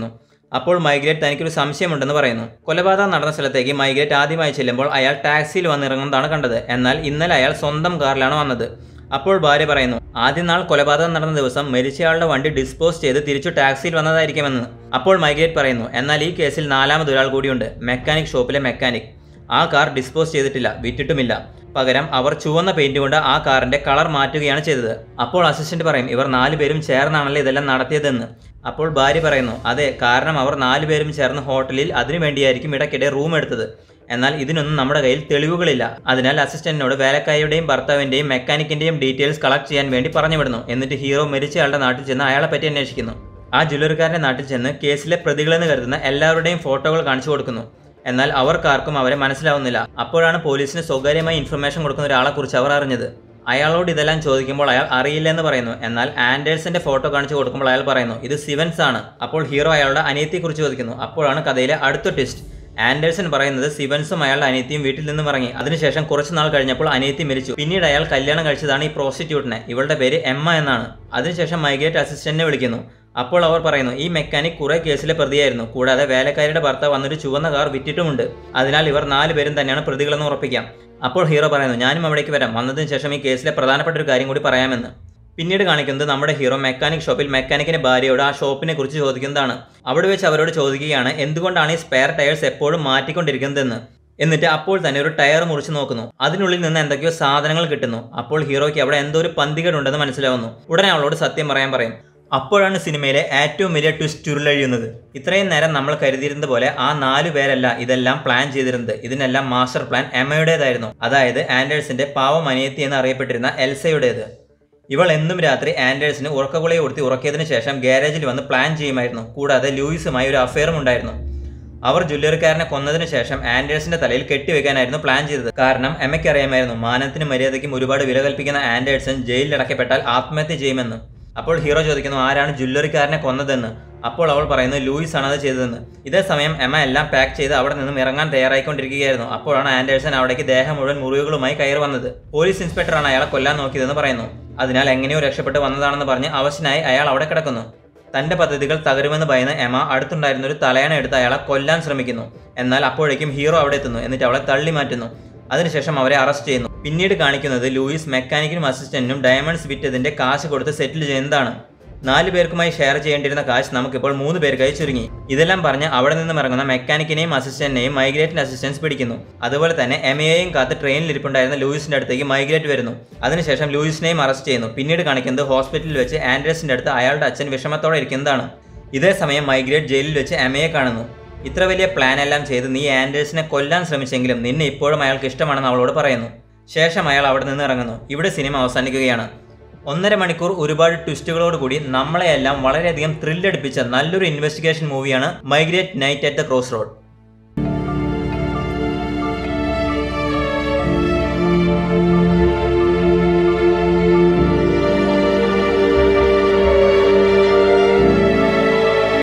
അപ്പോൾ മൈഗ്രേറ്റ് തനിക്കൊരു സംശയമുണ്ടെന്ന് പറയുന്നു കൊലപാതകം നടന്ന സ്ഥലത്തേക്ക് മൈഗ്രേറ്റ് ആദ്യമായി ചെല്ലുമ്പോൾ അയാൾ ടാക്സിയിൽ വന്നിറങ്ങുന്നതാണ് കണ്ടത് എന്നാൽ ഇന്നലെ അയാൾ സ്വന്തം കാറിലാണ് വന്നത് അപ്പോൾ ഭാര്യ പറയുന്നു ആദ്യ നാൾ കൊലപാതകം നടന്ന ദിവസം മരിച്ചയാളുടെ വണ്ടി ഡിസ്പോസ് ചെയ്ത് തിരിച്ചു ടാക്സിയിൽ വന്നതായിരിക്കുമെന്ന് അപ്പോൾ മൈഗ്രേറ്റ് പറയുന്നു എന്നാൽ ഈ കേസിൽ നാലാമതൊരാൾ കൂടിയുണ്ട് മെക്കാനിക് ഷോപ്പിലെ മെക്കാനിക് ആ കാർ ഡിസ്പോസ് ചെയ്തിട്ടില്ല വിറ്റിട്ടുമില്ല പകരം അവർ ചുവന്ന പെയിന്റ് കൊണ്ട് ആ കാറിന്റെ കളർ മാറ്റുകയാണ് ചെയ്തത് അപ്പോൾ അസിസ്റ്റന്റ് പറയും ഇവർ നാലുപേരും ചേർന്നാണല്ലോ ഇതെല്ലാം നടത്തിയതെന്ന് അപ്പോൾ ഭാര്യ പറയുന്നു അതെ കാരണം അവർ നാലുപേരും ചേർന്ന് ഹോട്ടലിൽ അതിനു വേണ്ടിയായിരിക്കും ഇടയ്ക്കിടെ റൂം എടുത്തത് എന്നാൽ ഇതിനൊന്നും നമ്മുടെ കയ്യിൽ തെളിവുകളില്ല അതിനാൽ അസിസ്റ്റന്റിനോട് വേലക്കാരിയുടെയും ഭർത്താവിന്റെയും മെക്കാനിക്കിന്റെയും ഡീറ്റെയിൽസ് കളക്ട് ചെയ്യാൻ വേണ്ടി പറഞ്ഞു വിടുന്നു എന്നിട്ട് ഹീറോ മരിച്ചയാളുടെ നാട്ടിൽ ചെന്ന് അയാളെ പറ്റി അന്വേഷിക്കുന്നു ആ ജ്വല്ലറിക്കാരന്റെ നാട്ടിൽ ചെന്ന് കേസിലെ പ്രതികളെന്ന് കരുതുന്ന എല്ലാവരുടെയും ഫോട്ടോകൾ കാണിച്ചു കൊടുക്കുന്നു എന്നാൽ അവർക്കാർക്കും അവരെ മനസ്സിലാവുന്നില്ല അപ്പോഴാണ് പോലീസിന് സ്വകാര്യമായി ഇൻഫർമേഷൻ കൊടുക്കുന്ന ഒരാളെ കുറിച്ച് അവർ അറിഞ്ഞത് അയാളോട് ഇതെല്ലാം ചോദിക്കുമ്പോൾ അയാൾ അറിയില്ലെന്ന് പറയുന്നു എന്നാൽ ആൻഡേഴ്സിന്റെ ഫോട്ടോ കാണിച്ചു കൊടുക്കുമ്പോൾ അയാൾ പറയുന്നു ഇത് സിവൻസ് ആണ് അപ്പോൾ ഹീറോ അയാളുടെ അനിയത്തിയെക്കുറിച്ച് ചോദിക്കുന്നു അപ്പോഴാണ് കഥയിലെ അടുത്ത ട്വിസ്റ്റ് ആൻഡേഴ്സൺ പറയുന്നത് സിവൻസും അയാളുടെ അനിയത്തിയും വീട്ടിൽ നിന്നും ഇറങ്ങി അതിനുശേഷം കുറച്ച് നാൾ കഴിഞ്ഞപ്പോൾ അനിയത്തി മരിച്ചു പിന്നീട് അയാൾ കല്യാണം കഴിച്ചതാണ് ഈ പ്രോസ്റ്റിറ്റ്യൂട്ടിനെ ഇവളുടെ പേര് എമ്മ എന്നാണ് അതിനുശേഷം മൈഗ്രേറ്റ് അസിസ്റ്റന്റിനെ വിളിക്കുന്നു അപ്പോൾ അവർ പറയുന്നു ഈ മെക്കാനിക് കുറെ കേസിലെ പ്രതിയായിരുന്നു കൂടാതെ വേലക്കാരിയുടെ ഭർത്താവ് വന്നൊരു ചുവന്ന കാർ വിറ്റിട്ടുമുണ്ട് അതിനാൽ ഇവർ നാല് പേരും തന്നെയാണ് പ്രതികളെന്ന് ഉറപ്പിക്കാം അപ്പോൾ ഹീറോ പറയുന്നു ഞാനും അവിടേക്ക് വരാം വന്നതിന് ശേഷം ഈ കേസിലെ പ്രധാനപ്പെട്ട ഒരു കാര്യം കൂടി പറയാമെന്ന് പിന്നീട് കാണിക്കുന്നത് നമ്മുടെ ഹീറോ മെക്കാനിക് ഷോപ്പിൽ മെക്കാനിക്കിന്റെ ഭാര്യയോട് ആ ഷോപ്പിനെ കുറിച്ച് ചോദിക്കുന്നതാണ് അവിടെ വെച്ച് അവരോട് ചോദിക്കുകയാണ് എന്തുകൊണ്ടാണ് ഈ സ്പെയർ ടയേഴ്സ് എപ്പോഴും മാറ്റിക്കൊണ്ടിരിക്കുന്നതെന്ന് എന്നിട്ട് അപ്പോൾ തന്നെ ഒരു ടയർ മുറിച്ച് നോക്കുന്നു അതിനുള്ളിൽ നിന്ന് എന്തൊക്കെയോ സാധനങ്ങൾ കിട്ടുന്നു അപ്പോൾ ഹീറോയ്ക്ക് അവിടെ എന്തോ ഒരു പന്തികേടുണ്ടെന്ന് മനസ്സിലാവുന്നു ഉടനെ അവളോട് സത്യം പറയാൻ പറയും അപ്പോഴാണ് സിനിമയിലെ ഏറ്റവും വലിയ ട്വിസ്റ്റ് ചുരുളഴിയുന്നത് ഇത്രയും നേരം നമ്മൾ കരുതിയിരുന്നത് പോലെ ആ നാലു പേരല്ല ഇതെല്ലാം പ്ലാൻ ചെയ്തിരുന്നത് ഇതിനെല്ലാം മാസ്റ്റർ പ്ലാൻ എമ്മയുടേതായിരുന്നു അതായത് ആൻഡേഴ്സിന്റെ പാവം അനിയത്തി എന്ന് അറിയപ്പെട്ടിരുന്ന എൽസയുടേത് ഇവൾ എന്നും രാത്രി ആൻഡേഴ്സിന് ഉറക്കഗുളയെ കൊടുത്തി ഉറക്കിയതിനു ശേഷം ഗാരേജിൽ വന്ന് പ്ലാൻ ചെയ്യുമായിരുന്നു കൂടാതെ ലൂയിസുമായി ഒരു അഫെയറും ഉണ്ടായിരുന്നു അവർ ജ്വല്ലറിക്കാരനെ കൊന്നതിന് ശേഷം ആൻഡേഴ്സിന്റെ തലയിൽ കെട്ടിവെക്കാനായിരുന്നു പ്ലാൻ ചെയ്തത് കാരണം എമ്മയ്ക്ക് അറിയാമായിരുന്നു മാനത്തിനും മര്യാദയ്ക്കും ഒരുപാട് വില കൽപ്പിക്കുന്ന ആൻഡേഴ്സൺ ജയിലിൽ അടക്കപ്പെട്ടാൽ ആത്മഹത്യ ചെയ്യുമെന്ന് അപ്പോൾ ഹീറോ ചോദിക്കുന്നു ആരാണ് ജ്വല്ലറിക്കാരനെ കൊന്നതെന്ന് അപ്പോൾ അവൾ പറയുന്നു ലൂയിസ് ആണ് അത് ചെയ്തതെന്ന് ഇതേ സമയം എമ്മ എല്ലാം പാക്ക് ചെയ്ത് അവിടെ നിന്നും ഇറങ്ങാൻ തയ്യാറായിക്കൊണ്ടിരിക്കുകയായിരുന്നു അപ്പോഴാണ് ആൻഡേഴ്സൺ അവിടേക്ക് ദേഹം മുഴുവൻ മുറിവുകളുമായി കയറി വന്നത് പോലീസ് ഇൻസ്പെക്ടറാണ് അയാളെ കൊല്ലാൻ നോക്കിയതെന്ന് പറയുന്നു അതിനാൽ എങ്ങനെയോ രക്ഷപ്പെട്ട് വന്നതാണെന്ന് പറഞ്ഞ് അവശനായി അയാൾ അവിടെ കിടക്കുന്നു തന്റെ പദ്ധതികൾ തകരുമെന്ന് ഭയന്ന് എമ അടുത്തുണ്ടായിരുന്ന ഒരു തലയണ എടുത്ത് അയാളെ കൊല്ലാൻ ശ്രമിക്കുന്നു എന്നാൽ അപ്പോഴേക്കും ഹീറോ അവിടെ എത്തുന്നു എന്നിട്ട് അവളെ തള്ളി മാറ്റുന്നു അതിനുശേഷം അവരെ അറസ്റ്റ് ചെയ്യുന്നു പിന്നീട് കാണിക്കുന്നത് ലൂയിസ് മെക്കാനിക്കിനും അസിസ്റ്റന്റിനും ഡയമണ്ട്സ് വിറ്റതിന്റെ കാശ് കൊടുത്ത് സെറ്റിൽ ചെയ്യുന്നതാണ് നാല് പേർക്കുമായി ഷെയർ ചെയ്യേണ്ടിരുന്ന കാശ് നമുക്കിപ്പോൾ മൂന്ന് പേർക്കായി ചുരുങ്ങി ഇതെല്ലാം പറഞ്ഞ് അവിടെ നിന്നും ഇറങ്ങുന്ന മെക്കാനിക്കിനെയും അസിസ്റ്റന്റിനെയും മൈഗ്രേറ്റിന്റെ അസിസ്റ്റൻസ് പിടിക്കുന്നു അതുപോലെ തന്നെ എമയെയും കാത്ത് ട്രെയിനിൽ ഇരിപ്പുണ്ടായിരുന്ന ലൂയിസിന്റെ അടുത്തേക്ക് മൈഗ്രേറ്റ് വരുന്നു അതിനുശേഷം ലൂയിസിനെയും അറസ്റ്റ് ചെയ്യുന്നു പിന്നീട് കാണിക്കുന്നത് ഹോസ്പിറ്റലിൽ വെച്ച് ആൻഡ്രസിന്റെ അടുത്ത് അയാളുടെ അച്ഛൻ വിഷമത്തോടെ ഇരിക്കുന്നതാണ് ഇതേ സമയം മൈഗ്രേറ്റ് ജയിലിൽ വെച്ച് എമയെ കാണുന്നു ഇത്ര വലിയ പ്ലാൻ എല്ലാം ചെയ്ത് നീ ആൻഡേഴ്സിനെ കൊല്ലാൻ ശ്രമിച്ചെങ്കിലും നിന്നെ ഇപ്പോഴും അയാൾക്ക് ഇഷ്ടമാണെന്ന് അവളോട് പറയുന്നു ശേഷം അയാൾ അവിടെ നിന്ന് ഇറങ്ങുന്നു ഇവിടെ സിനിമ അവസാനിക്കുകയാണ് ഒന്നര മണിക്കൂർ ഒരുപാട് ട്വിസ്റ്റുകളോട് കൂടി നമ്മളെയെല്ലാം വളരെയധികം ത്രില്ലടിപ്പിച്ച നല്ലൊരു ഇൻവെസ്റ്റിഗേഷൻ മൂവിയാണ് midnight at the cross road